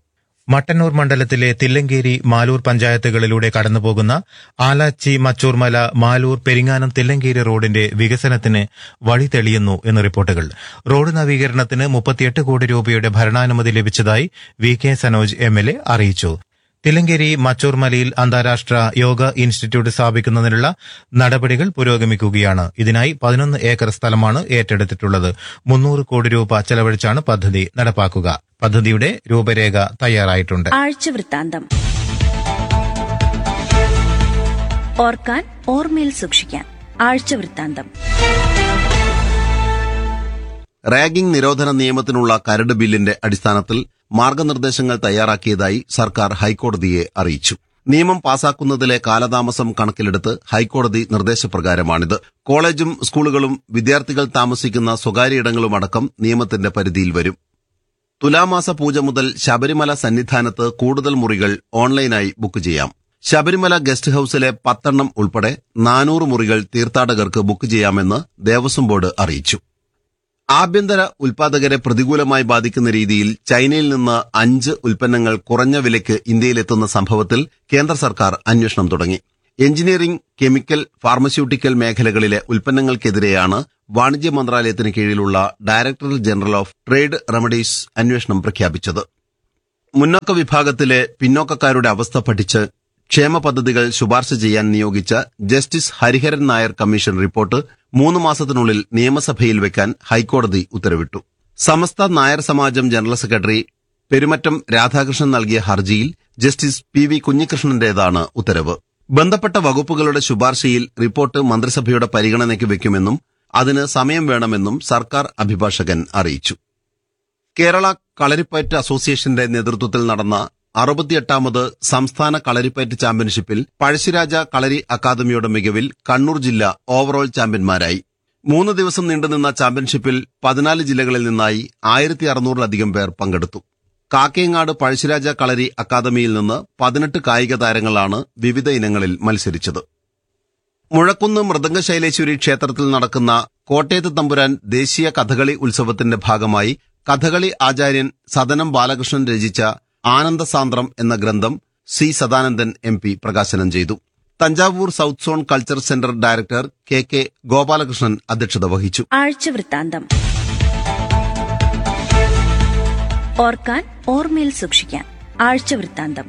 S5: മട്ടന്നൂർ മണ്ഡലത്തിലെ തില്ലങ്കേരി മാലൂർ പഞ്ചായത്തുകളിലൂടെ കടന്നുപോകുന്ന ആലാച്ചി മച്ചൂർമല മാലൂർ പെരിങ്ങാനം തില്ലങ്കേരി റോഡിന്റെ വികസനത്തിന് വഴി തെളിയുന്നു എന്ന് റിപ്പോർട്ടുകൾ റോഡ് നവീകരണത്തിന് മുപ്പത്തിയെട്ട് കോടി രൂപയുടെ ഭരണാനുമതി ലഭിച്ചതായി V K Sanoj M L A അറിയിച്ചു തില്ലങ്കേരി മച്ചൂർമലയിൽ അന്താരാഷ്ട്ര യോഗ ഇൻസ്റ്റിറ്റ്യൂട്ട് സ്ഥാപിക്കുന്നതിനുള്ള നടപടികൾ പുരോഗമിക്കുകയാണ് ഇതിനായി പതിനൊന്ന് ഏക്കർ സ്ഥലമാണ് ഏറ്റെടുത്തിട്ടുള്ളത് മുന്നൂറ് കോടി രൂപ ചെലവഴിച്ചാണ് പദ്ധതി നടപ്പാക്കുക പദ്ധതിയുടെ രൂപരേഖ തയ്യാറായിട്ടുണ്ട്
S4: ആഴ്ച വൃത്താന്തം ഓർക്കാൻ ഓർമ്മയിൽ സൂക്ഷിക്കാൻ ആഴ്ച വൃത്താന്തം
S2: റാഗിംഗ് നിരോധന നിയമത്തിനുള്ള കരട് ബില്ലിന്റെ അടിസ്ഥാനത്തിൽ മാർഗനിർദ്ദേശങ്ങൾ തയ്യാറാക്കിയതായി സർക്കാർ ഹൈക്കോടതിയെ അറിയിച്ചു നിയമം പാസാക്കുന്നതിലെ കാലതാമസം കണക്കിലെടുത്ത് ഹൈക്കോടതി നിർദ്ദേശപ്രകാരമാണിത് കോളേജും സ്കൂളുകളും വിദ്യാർത്ഥികൾ താമസിക്കുന്ന സ്വകാര്യയിടങ്ങളുമടക്കം നിയമത്തിന്റെ പരിധിയിൽ വരും തുലാമാസ പൂജ മുതൽ ശബരിമല സന്നിധാനത്ത് കൂടുതൽ മുറികൾ ഓൺലൈനായി ബുക്ക് ചെയ്യാം ശബരിമല ഗസ്റ്റ് ഹൌസിലെ പത്തെണ്ണം ഉൾപ്പെടെ നാനൂറ് മുറികൾ തീർത്ഥാടകർക്ക് ബുക്ക് ചെയ്യാമെന്ന് ദേവസ്വം ബോർഡ് അറിയിച്ചു ആഭ്യന്തര ഉൽപാദകരെ പ്രതികൂലമായി ബാധിക്കുന്ന രീതിയിൽ ചൈനയിൽ നിന്ന് അഞ്ച് ഉൽപ്പന്നങ്ങൾ കുറഞ്ഞ വിലയ്ക്ക് ഇന്ത്യയിലെത്തുന്ന സംഭവത്തിൽ കേന്ദ്ര സർക്കാർ അന്വേഷണം തുടങ്ങി എഞ്ചിനീയറിംഗ് കെമിക്കൽ ഫാർമസ്യൂട്ടിക്കൽ മേഖലകളിലെ ഉൽപ്പന്നങ്ങൾക്കെതിരെയാണ് വാണിജ്യ മന്ത്രാലയത്തിന് കീഴിലുള്ള director general of trade remedies അന്വേഷണം പ്രഖ്യാപിച്ചത് മുന്നോക്ക വിഭാഗത്തിലെ പിന്നോക്കക്കാരുടെ അവസ്ഥ പഠിച്ച് ക്ഷേമ പദ്ധതികൾ ശുപാർശ ചെയ്യാൻ നിയോഗിച്ച justice Hariharan Nair commission report മൂന്ന് മാസത്തിനുള്ളിൽ നിയമസഭയിൽ വെക്കാൻ ഹൈക്കോടതി ഉത്തരവിട്ടു സമസ്ത നായർ സമാജം ജനറൽ സെക്രട്ടറി പെരുമറ്റം രാധാകൃഷ്ണൻ നൽകിയ ഹർജിയിൽ ജസ്റ്റിസ് പി വി കുഞ്ഞികൃഷ്ണന്റേതാണ് ഉത്തരവ് ബന്ധപ്പെട്ട വകുപ്പുകളുടെ ശുപാർശയിൽ റിപ്പോർട്ട് മന്ത്രിസഭയുടെ പരിഗണനയ്ക്ക് വെക്കുമെന്നും അതിന് സമയം വേണമെന്നും സർക്കാർ അഭിഭാഷകൻ അറിയിച്ചു കേരള കളരിപ്പയറ്റ് അസോസിയേഷന്റെ നേതൃത്വത്തിൽ നടന്ന അറുപത്തിയെട്ടാമത് സംസ്ഥാന കളരിപ്പയറ്റ് ചാമ്പ്യൻഷിപ്പിൽ പഴശ്ശിരാജ കളരി അക്കാദമിയുടെ മികവിൽ കണ്ണൂർ ജില്ല ഓവറോൾ ചാമ്പ്യന്മാരായി മൂന്ന് ദിവസം നീണ്ടുനിന്ന ചാമ്പ്യൻഷിപ്പിൽ പതിനാല് ജില്ലകളിൽ നിന്നായി ആയിരത്തി അറുന്നൂറിലധികം പേർ പങ്കെടുത്തു കാക്കയങ്ങാട് പഴശ്ശിരാജ കളരി അക്കാദമിയിൽ നിന്ന് പതിനെട്ട് കായിക താരങ്ങളാണ് വിവിധ ഇനങ്ങളിൽ മത്സരിച്ചത് മുഴക്കുന്ന് മൃദംഗശൈലേശ്വരി ക്ഷേത്രത്തിൽ നടക്കുന്ന കോട്ടയത്ത് തമ്പുരാൻ ദേശീയ കഥകളി ഉത്സവത്തിന്റെ ഭാഗമായി കഥകളി ആചാര്യൻ സദനം ബാലകൃഷ്ണൻ രചിച്ച ആനന്ദസാന്ദ്രം എന്ന ഗ്രന്ഥം സി സദാനന്ദൻ എം പി പ്രകാശനം ചെയ്തു Thanjavur south zone culture centre director K K Gopalakrishnan അധ്യക്ഷത വഹിച്ചു
S4: ആഴ്ച വൃത്താന്തം ഓർക്കാൻ ഓർമ്മയിൽ സൂക്ഷിക്കാൻ ആഴ്ച വൃത്താന്തം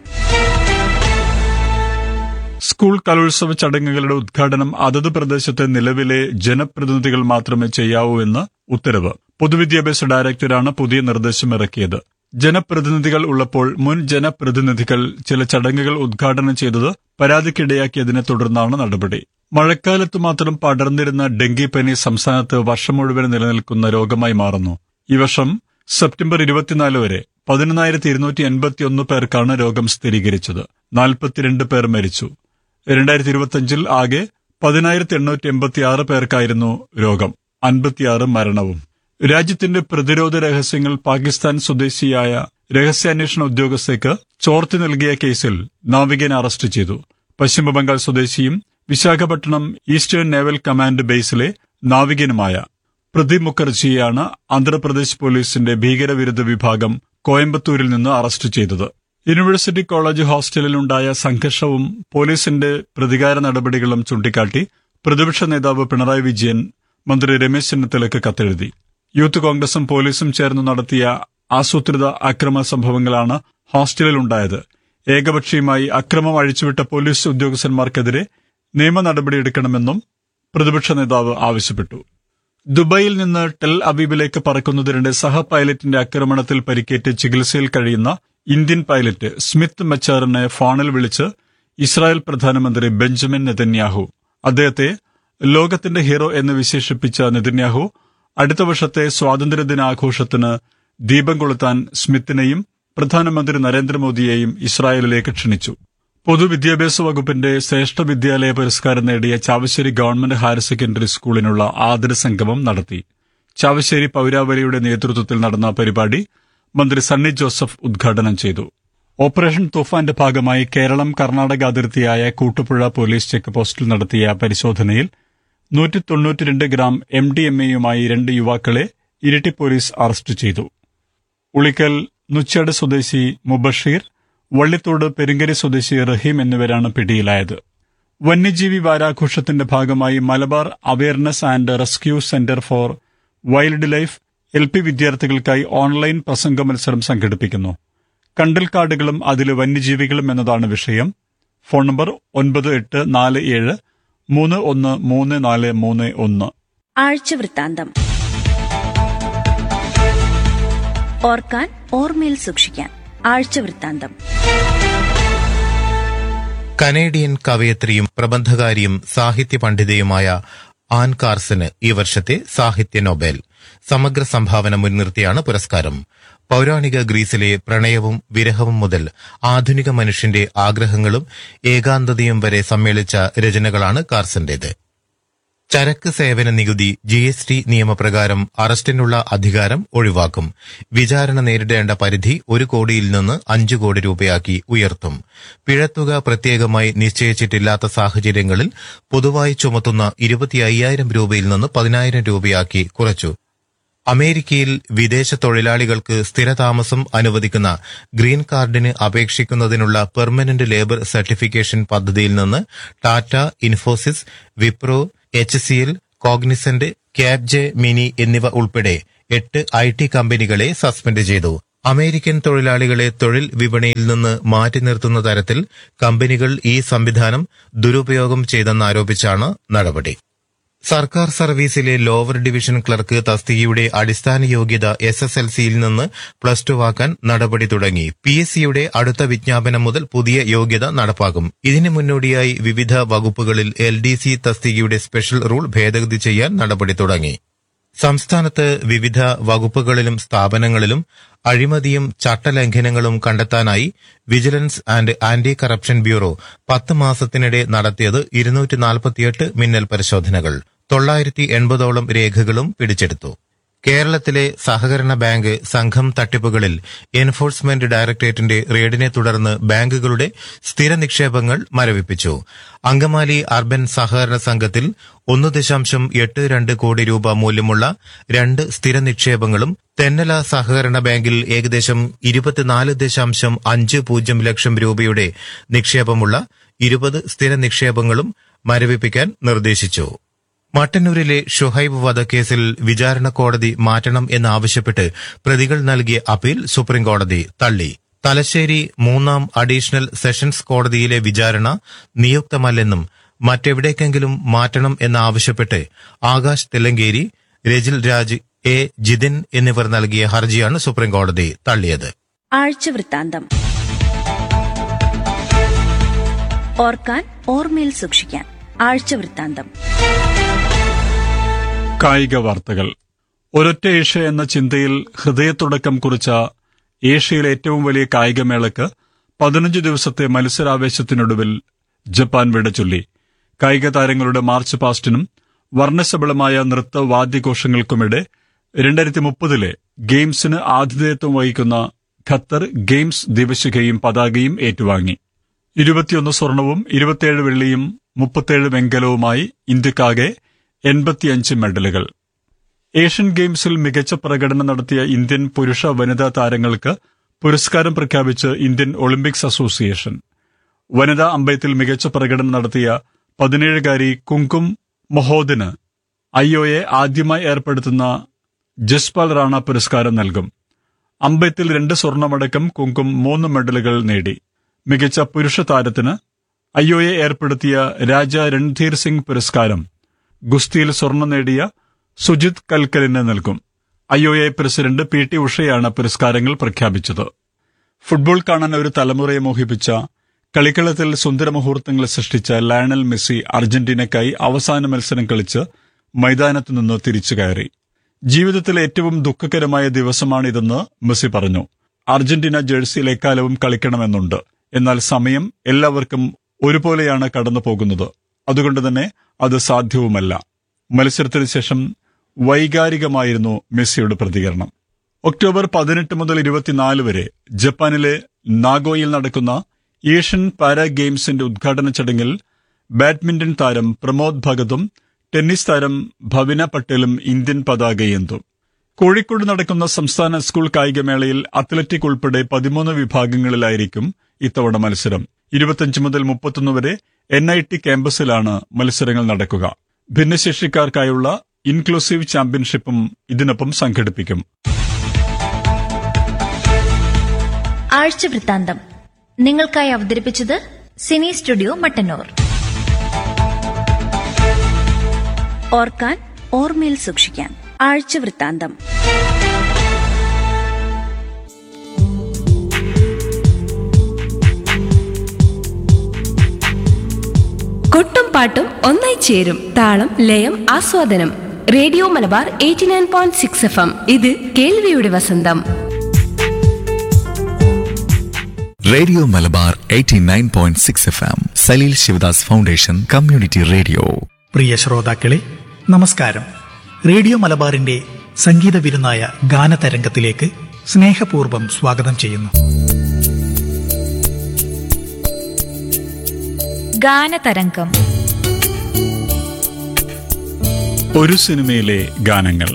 S3: സ്കൂൾ കലോത്സവ ചടങ്ങുകളുടെ ഉദ്ഘാടനം അതത് പ്രദേശത്തെ നിലവിലെ ജനപ്രതിനിധികൾ മാത്രമേ ചെയ്യാവൂ എന്ന് ഉത്തരവ് പൊതുവിദ്യാഭ്യാസ ഡയറക്ടറാണ് പുതിയ നിർദ്ദേശം ഇറക്കിയത് ജനപ്രതിനിധികൾ ഉള്ളപ്പോൾ മുൻ ജനപ്രതിനിധികൾ ചില ചടങ്ങുകൾ ഉദ്ഘാടനം ചെയ്തത് പരാതിക്കിടയാക്കിയതിനെ തുടർന്നാണ് നടപടി മഴക്കാലത്ത് മാത്രം പടർന്നിരുന്ന ഡെങ്കിപ്പനി സംസ്ഥാനത്ത് വർഷം മുഴുവൻ നിലനിൽക്കുന്ന രോഗമായി മാറുന്നു ഈ വർഷം സെപ്റ്റംബർ ഇരുപത്തിനാല് വരെ പതിനൊന്നായിരത്തി ഇരുന്നൂറ്റി എൺപത്തിയൊന്ന് പേർക്കാണ് രോഗം സ്ഥിരീകരിച്ചത് നാൽപ്പത്തിരണ്ട് പേർ മരിച്ചു രണ്ടായിരത്തി ഇരുപത്തിയഞ്ചിൽ ആകെ പതിനായിരത്തി എണ്ണൂറ്റി എൺപത്തിയാറ് പേർക്കായിരുന്നു രോഗം അൻപത്തിയാറ് മരണവും രാജ്യത്തിന്റെ പ്രതിരോധ രഹസ്യങ്ങൾ പാകിസ്ഥാൻ സ്വദേശിയായ രഹസ്യാന്വേഷണ ഉദ്യോഗസ്ഥയ്ക്ക് ചോർത്തി നൽകിയ കേസിൽ നാവികനെ അറസ്റ്റ് ചെയ്തു പശ്ചിമബംഗാൾ സ്വദേശിയും വിശാഖപട്ടണം ഈസ്റ്റേൺ നേവൽ കമാൻഡ് ബേസിലെ നാവികനുമായ പ്രദീപ് മുഖർജിയെയാണ് ആന്ധ്രാപ്രദേശ് പോലീസിന്റെ ഭീകരവിരുദ്ധ വിഭാഗം കോയമ്പത്തൂരിൽ നിന്ന് അറസ്റ്റ് ചെയ്തത് യൂണിവേഴ്സിറ്റി കോളേജ് ഹോസ്റ്റലിലുണ്ടായ സംഘർഷവും പോലീസിന്റെ പ്രതികാര നടപടികളും ചൂണ്ടിക്കാട്ടി പ്രതിപക്ഷ നേതാവ് പിണറായി വിജയൻ മന്ത്രി രമേശ് ചെന്നിത്തലയ്ക്ക് കത്തെഴുതി യൂത്ത് കോൺഗ്രസും പോലീസും ചേർന്ന് നടത്തിയ ആസൂത്രിത അക്രമ സംഭവങ്ങളാണ് ഹോസ്റ്റലിലുണ്ടായത് ഏകപക്ഷീയമായി അക്രമം അഴിച്ചുവിട്ട പോലീസ് ഉദ്യോഗസ്ഥന്മാർക്കെതിരെ നിയമ നടപടിയെടുക്കണമെന്നും പ്രതിപക്ഷ നേതാവ് ആവശ്യപ്പെട്ടു ദുബായിൽ നിന്ന് ടെൽ അവീബിലേക്ക് പറക്കുന്നതിനിടെ സഹ പൈലറ്റിന്റെ ആക്രമണത്തിൽ പരിക്കേറ്റ് ചികിത്സയിൽ കഴിയുന്ന ഇന്ത്യൻ പൈലറ്റ് സ്മിത്ത് മച്ചാറിനെ ഫോണിൽ വിളിച്ച് ഇസ്രായേൽ പ്രധാനമന്ത്രി ബെഞ്ചമിൻ നെതന്യാഹു അദ്ദേഹത്തെ ലോകത്തിന്റെ ഹീറോ എന്ന് വിശേഷിപ്പിച്ച നെതന്യാഹു അടുത്ത വർഷത്തെ സ്വാതന്ത്ര്യദിനാഘോഷത്തിന് ദീപം കൊളുത്താൻ സ്മിത്തിനെയും പ്രധാനമന്ത്രി നരേന്ദ്രമോദിയെയും ഇസ്രായേലിലേക്ക് ക്ഷണിച്ചു പൊതുവിദ്യാഭ്യാസ വകുപ്പിന്റെ ശ്രേഷ്ഠ വിദ്യാലയ പുരസ്കാരം നേടിയ ചാവശ്ശേരി ഗവൺമെന്റ് ഹയർ സെക്കൻഡറി സ്കൂളിനുള്ള ആദര സംഗമം നടത്തി ചാവശ്ശേരി പൌരാവലിയുടെ നേതൃത്വത്തിൽ നടന്ന പരിപാടി മന്ത്രി സണ്ണി ജോസഫ് ഉദ്ഘാടനം ചെയ്തു ഓപ്പറേഷൻ തുഫാന്റെ ഭാഗമായി കേരളം കർണാടക അതിർത്തിയായ കൂട്ടുപുഴ പോലീസ് ചെക്ക് പോസ്റ്റിൽ നടത്തിയ പരിശോധനയിൽ നൂറ്റി തൊണ്ണൂറ്റിരണ്ട് ഗ്രാം എം ഡി എം എയുമായി രണ്ട് യുവാക്കളെ ഇരിട്ടി പോലീസ് അറസ്റ്റ് ചെയ്തു ഉളിക്കൽ നുച്ചാട് സ്വദേശി മുബഷീർ വള്ളിത്തോട് പെരുങ്കരി സ്വദേശി റഹീം എന്നിവരാണ് പിടിയിലായത് വന്യജീവി വാരാഘോഷത്തിന്റെ ഭാഗമായി Malabar awareness and rescue centre for wildlife L P വിദ്യാർത്ഥികൾക്കായി ഓൺലൈൻ പ്രസംഗ മത്സരം സംഘടിപ്പിക്കുന്നു കണ്ടൽക്കാടുകളും അതിലെ വന്യജീവികളും എന്നതാണ് വിഷയം ഫോൺ നമ്പർ ഒൻപത് എട്ട് നാല് ഏഴ് മൂന്ന് ഒന്ന് മൂന്ന് നാല് മൂന്ന് ഒന്ന്
S4: ആഴ്ച വൃത്താന്തം ഓർക്കാൻ ഓർമ്മയിൽ സൂക്ഷിക്കാൻ ആഴ്ച വൃത്താന്തം
S5: കനേഡിയൻ കവയത്രിയും പ്രബന്ധകാരിയും സാഹിത്യ പണ്ഡിതയുമായ ആൻ കാർസന് ഈ വർഷത്തെ സാഹിത്യ നൊബേൽ സമഗ്ര സംഭാവന മുൻനിർത്തിയാണ് പുരസ്കാരം പൌരാണിക ഗ്രീസിലെ പ്രണയവും വിരഹവും മുതൽ ആധുനിക മനുഷ്യന്റെ ആഗ്രഹങ്ങളും ഏകാന്തതയും വരെ സമ്മേളിച്ച രചനകളാണ് കാർസന്റേത് ചരക്ക് സേവന നികുതി ജി എസ് ടി നിയമപ്രകാരം അറസ്റ്റിനുള്ള അധികാരം ഒഴിവാക്കും വിചാരണ നേരിടേണ്ട പരിധി ഒരു കോടിയിൽ നിന്ന് അഞ്ചു കോടി രൂപയാക്കി ഉയർത്തും പിഴത്തുക പ്രത്യേകമായി നിശ്ചയിച്ചിട്ടില്ലാത്ത സാഹചര്യങ്ങളിൽ പൊതുവായി ചുമത്തുന്ന ഇരുപത്തി അയ്യായിരം രൂപയിൽ നിന്ന് പതിനായിരം രൂപയാക്കി കുറച്ചു അമേരിക്കയിൽ വിദേശ തൊഴിലാളികൾക്ക് സ്ഥിരതാമസം അനുവദിക്കുന്ന ഗ്രീൻ കാർഡിന് അപേക്ഷിക്കുന്നതിനുള്ള പെർമനന്റ് ലേബർ സർട്ടിഫിക്കേഷൻ പദ്ധതിയിൽ നിന്ന് Tata Infosys Wipro H C L Cognizant Capgemini എന്നിവ ഉൾപ്പെടെ എട്ട് ഐ ടി കമ്പനികളെ സസ്പെൻഡ് ചെയ്തു അമേരിക്കൻ തൊഴിലാളികളെ തൊഴിൽ വിപണിയിൽ നിന്ന് മാറ്റി നിർത്തുന്ന തരത്തിൽ കമ്പനികൾ ഈ സംവിധാനം ദുരുപയോഗം ചെയ്തെന്നാരോപിച്ചാണ് നടപടി സർക്കാർ സർവീസിലെ ലോവർ ഡിവിഷൻ ക്ലർക്ക് തസ്തികയുടെ അടിസ്ഥാന യോഗ്യത എസ് എസ് എൽ സിയിൽ നിന്ന് പ്ലസ് ടു ആക്കാൻ നടപടി തുടങ്ങി പി എസ് സിയുടെ അടുത്ത വിജ്ഞാപനം മുതൽ പുതിയ യോഗ്യത നടപ്പാക്കും ഇതിന് മുന്നോടിയായി വിവിധ വകുപ്പുകളിൽ എൽ ഡി സി തസ്തികയുടെ സ്പെഷ്യൽ റൂൾ ഭേദഗതി ചെയ്യാൻ നടപടി തുടങ്ങി സംസ്ഥാനത്ത് വിവിധ വകുപ്പുകളിലും സ്ഥാപനങ്ങളിലും അഴിമതിയും ചട്ടലംഘനങ്ങളും കണ്ടെത്താനായി vigilance and anti corruption bureau പത്ത് മാസത്തിനിടെ നടത്തിയത് ഇരുന്നൂറ്റി നാൽപ്പത്തിയെട്ട് മിന്നൽ പരിശോധനകൾ തൊള്ളായിരത്തി എൺപതോളം രേഖകളും പിടിച്ചെടുത്തു കേരളത്തിലെ സഹകരണ ബാങ്ക് സംഘം തട്ടിപ്പുകളിൽ എൻഫോഴ്സ്മെന്റ് ഡയറക്ടറേറ്റിന്റെ റെയ്ഡിനെ തുടർന്ന് ബാങ്കുകളുടെ സ്ഥിര നിക്ഷേപങ്ങൾ മരവിപ്പിച്ചു അങ്കമാലി അർബൻ സഹകരണ സംഘത്തിൽ ഒന്ന് ദശാംശം എട്ട് രണ്ട് കോടി രൂപ മൂല്യമുള്ള രണ്ട് സ്ഥിര നിക്ഷേപങ്ങളും തെന്നല സഹകരണ ബാങ്കിൽ ഏകദേശം ഇരുപത്തിനാല് ദശാംശം അഞ്ച് പൂജ്യം ലക്ഷം രൂപയുടെ നിക്ഷേപമുള്ള ഇരുപത് സ്ഥിര നിക്ഷേപങ്ങളും മരവിപ്പിക്കാൻ നിർദ്ദേശിച്ചു മട്ടന്നൂരിലെ ഷുഹൈബ് വധക്കേസിൽ വിചാരണ കോടതി മാറ്റണം എന്നാവശ്യപ്പെട്ട് പ്രതികൾ നൽകിയ അപ്പീൽ സുപ്രീംകോടതി തള്ളി തലശ്ശേരി മൂന്നാം അഡീഷണൽ സെഷൻസ് കോടതിയിലെ വിചാരണ നിയുക്തമല്ലെന്നും മറ്റെവിടേക്കെങ്കിലും മാറ്റണം എന്നാവശ്യപ്പെട്ട് ആകാശ് തെലങ്കേരി രജിൽ രാജ് എ ജിതിൻ എന്നിവർ നൽകിയ ഹർജിയാണ് സുപ്രീംകോടതി തള്ളിയത്
S4: ആഴ്ച വൃത്താന്തം ഓർക്കാൻ ഓർമ്മയിൽ സൂക്ഷിക്കാൻ ആഴ്ച വൃത്താന്തം
S3: കായിക വാർത്തകൾ ഒരൊറ്റ ഏഷ്യ എന്ന ചിന്തയിൽ ഹൃദയത്തുടക്കം കുറിച്ച ഏഷ്യയിലെ ഏറ്റവും വലിയ കായികമേളയ്ക്ക് പതിനഞ്ച് ദിവസത്തെ മത്സരാവേശത്തിനൊടുവിൽ ജപ്പാൻ വിടചൊല്ലി കായിക താരങ്ങളുടെ മാർച്ച് പാസ്റ്റിനും വർണ്ണശബളമായ നൃത്ത വാദ്യഘോഷങ്ങൾക്കുമിടെ രണ്ടായിരത്തി മുപ്പതിലെ ഗെയിംസിന് ആതിഥേയത്വം വഹിക്കുന്ന ഖത്തർ ഗെയിംസ് ദിവശികയും പതാകയും ഏറ്റുവാങ്ങി ഇരുപത്തിയൊന്ന് സ്വർണവും ഇരുപത്തിയേഴ് വെള്ളിയും മുപ്പത്തേഴ് വെങ്കലവുമായി ഇന്ത്യക്കാകെ എൺപത്തിയഞ്ച് മെഡലുകൾ ഏഷ്യൻ ഗെയിംസിൽ മികച്ച പ്രകടനം നടത്തിയ ഇന്ത്യൻ പുരുഷ വനിതാ താരങ്ങൾക്ക് പുരസ്കാരം പ്രഖ്യാപിച്ച് ഇന്ത്യൻ ഒളിമ്പിക്സ് അസോസിയേഷൻ വനിതാ അമ്പയത്തിൽ മികച്ച പ്രകടനം നടത്തിയ പതിനേഴുകാരി കുങ്കും മൊഹോദിന് ഐ ഒയെ ആദ്യമായി ഏർപ്പെടുത്തുന്ന ജസ്പാൽ റാണ പുരസ്കാരം നൽകും അമ്പയത്തിൽ രണ്ട് സ്വർണമടക്കം കുങ്കും മൂന്ന് മെഡലുകൾ നേടി മികച്ച പുരുഷ താരത്തിന് ഐ ഒയെ ഏർപ്പെടുത്തിയ രാജ രൺധീർ സിംഗ് പുരസ്കാരം ഗുസ്തിയിൽ സ്വർണം നേടിയ സുജിത് കൽക്കലിന് നൽകും I O A president P T ഉഷയാണ് പുരസ്കാരങ്ങൾ പ്രഖ്യാപിച്ചത് ഫുട്ബോൾ കാണാൻ ഒരു തലമുറയെ മോഹിപ്പിച്ച കളിക്കളത്തിൽ സുന്ദര മുഹൂർത്തങ്ങൾ സൃഷ്ടിച്ച ലയണൽ മെസ്സി അർജന്റീനയ്ക്കായി അവസാന മത്സരം കളിച്ച് മൈതാനത്തു നിന്ന് തിരിച്ചു കയറി ജീവിതത്തിലെ ഏറ്റവും ദുഃഖകരമായ ദിവസമാണിതെന്ന് മെസ്സി പറഞ്ഞു അർജന്റീന ജേഴ്സിയിൽ എക്കാലവും കളിക്കണമെന്നുണ്ട് എന്നാൽ സമയം എല്ലാവർക്കും ഒരുപോലെയാണ് കടന്നു പോകുന്നത് അതുകൊണ്ട് തന്നെ അത് സാധ്യവുമല്ല മത്സരത്തിന് ശേഷം വൈകാരികമായിരുന്നു മെസ്സിയുടെ പ്രതികരണം ഒക്ടോബർ പതിനെട്ട് മുതൽ ഇരുപത്തിനാല് വരെ ജപ്പാനിലെ നാഗോയിൽ നടക്കുന്ന ഏഷ്യൻ പാരാ ഗെയിംസിന്റെ ഉദ്ഘാടന ചടങ്ങിൽ ബാഡ്മിന്റൺ താരം പ്രമോദ് ഭഗതും ടെന്നീസ് താരം ഭവിന പട്ടേലും ഇന്ത്യൻ പതാകയേന്തും കോഴിക്കോട് നടക്കുന്ന സംസ്ഥാന സ്കൂൾ കായികമേളയിൽ അത്ലറ്റിക് ഉൾപ്പെടെ പതിമൂന്ന് വിഭാഗങ്ങളിലായിരിക്കും ഇത്തവണ മത്സരം ഇരുപത്തിയഞ്ച് മുതൽ മുപ്പത്തൊന്ന് വരെ എൻ ഐ ടി ക്യാമ്പസിലാണ് മത്സരങ്ങൾ നടക്കുക ഭിന്നശേഷിക്കാർക്കായുള്ള ഇൻക്ലൂസീവ് ചാമ്പ്യൻഷിപ്പും ഇതിനൊപ്പം സംഘടിപ്പിക്കും
S1: ആഴ്ച വൃത്താന്തം നിങ്ങൾക്കായി അവതരിപ്പിച്ചത് സിനി സ്റ്റുഡിയോ മട്ടന്നൂർ
S4: ഓർക്കാൻ ഓർമ്മയിൽ സൂക്ഷിക്കാൻ ആഴ്ച വൃത്താന്തം
S6: കൊട്ടും പാട്ടും ഒന്നായി ചേരും താളം ലയം ആസ്വാദനം radio Malabar eighty nine point six F M ഇത് കേൾവിയുടെ വസന്തം
S7: radio Malabar 89.6 F M Saleel Sivadas foundation community radio
S8: പ്രിയ ശ്രോതാക്കളെ നമസ്കാരം റേഡിയോ മലബാറിന്റെ സംഗീത വിരുന്നായ ഗാനതരംഗത്തിലേക്ക് സ്നേഹപൂർവ്വം സ്വാഗതം ചെയ്യുന്നു
S1: ഗാനതരംഗം
S3: ഒരു സിനിമയിലെ ഗാനങ്ങൾ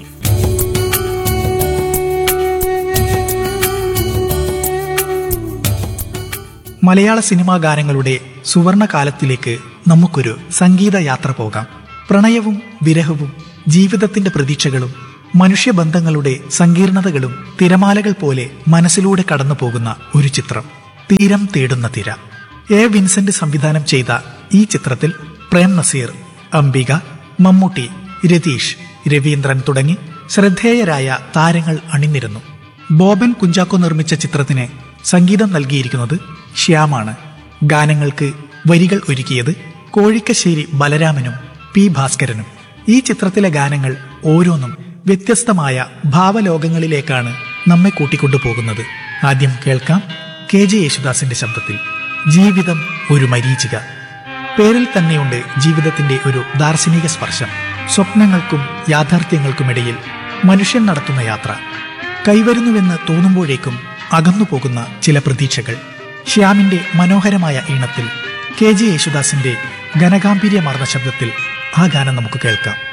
S8: മലയാള സിനിമാ ഗാനങ്ങളുടെ സുവർണ കാലത്തിലേക്ക് നമുക്കൊരു സംഗീത യാത്ര പോകാം പ്രണയവും വിരഹവും ജീവിതത്തിന്റെ പ്രതീക്ഷകളും മനുഷ്യബന്ധങ്ങളുടെ സങ്കീർണതകളും തിരമാലകൾ പോലെ മനസ്സിലൂടെ കടന്നു പോകുന്ന ഒരു ചിത്രം തീരം തേടുന്ന തിര എ വിൻസെന്റ് സംവിധാനം ചെയ്ത ഈ ചിത്രത്തിൽ പ്രേം നസീർ അംബിക മമ്മൂട്ടി രതീഷ് രവീന്ദ്രൻ തുടങ്ങി ശ്രദ്ധേയരായ താരങ്ങൾ അണിനിരന്നു ബോബൻ കുഞ്ചാക്കോ നിർമ്മിച്ച ചിത്രത്തിന് സംഗീതം നൽകിയിരിക്കുന്നത് ശ്യാമാണ് ഗാനങ്ങൾക്ക് വരികൾ ഒരുക്കിയത് കോഴിക്കശ്ശേരി ബലരാമനും പി ഭാസ്കരനും ഈ ചിത്രത്തിലെ ഗാനങ്ങൾ ഓരോന്നും വ്യത്യസ്തമായ ഭാവലോകങ്ങളിലേക്കാണ് നമ്മെ കൂട്ടിക്കൊണ്ടുപോകുന്നത് ആദ്യം കേൾക്കാം കെ ജെ യേശുദാസിന്റെ ശബ്ദത്തിൽ ജീവിതം ഒരു മരീചിക പേരിൽ തന്നെയുണ്ട് ജീവിതത്തിന്റെ ഒരു ദാർശനിക സ്പർശം സ്വപ്നങ്ങൾക്കും യാഥാർത്ഥ്യങ്ങൾക്കുമിടയിൽ മനുഷ്യൻ നടത്തുന്ന യാത്ര കൈവരുന്നുവെന്ന് തോന്നുമ്പോഴേക്കും അകന്നു പോകുന്ന ചില പ്രതീക്ഷകൾ ശ്യാമിന്റെ മനോഹരമായ ഈണത്തിൽ കെ ജെ യേശുദാസിന്റെ ഘനഗാംഭീര്യമാർന്ന ശബ്ദത്തിൽ ആ ഗാനം നമുക്ക് കേൾക്കാം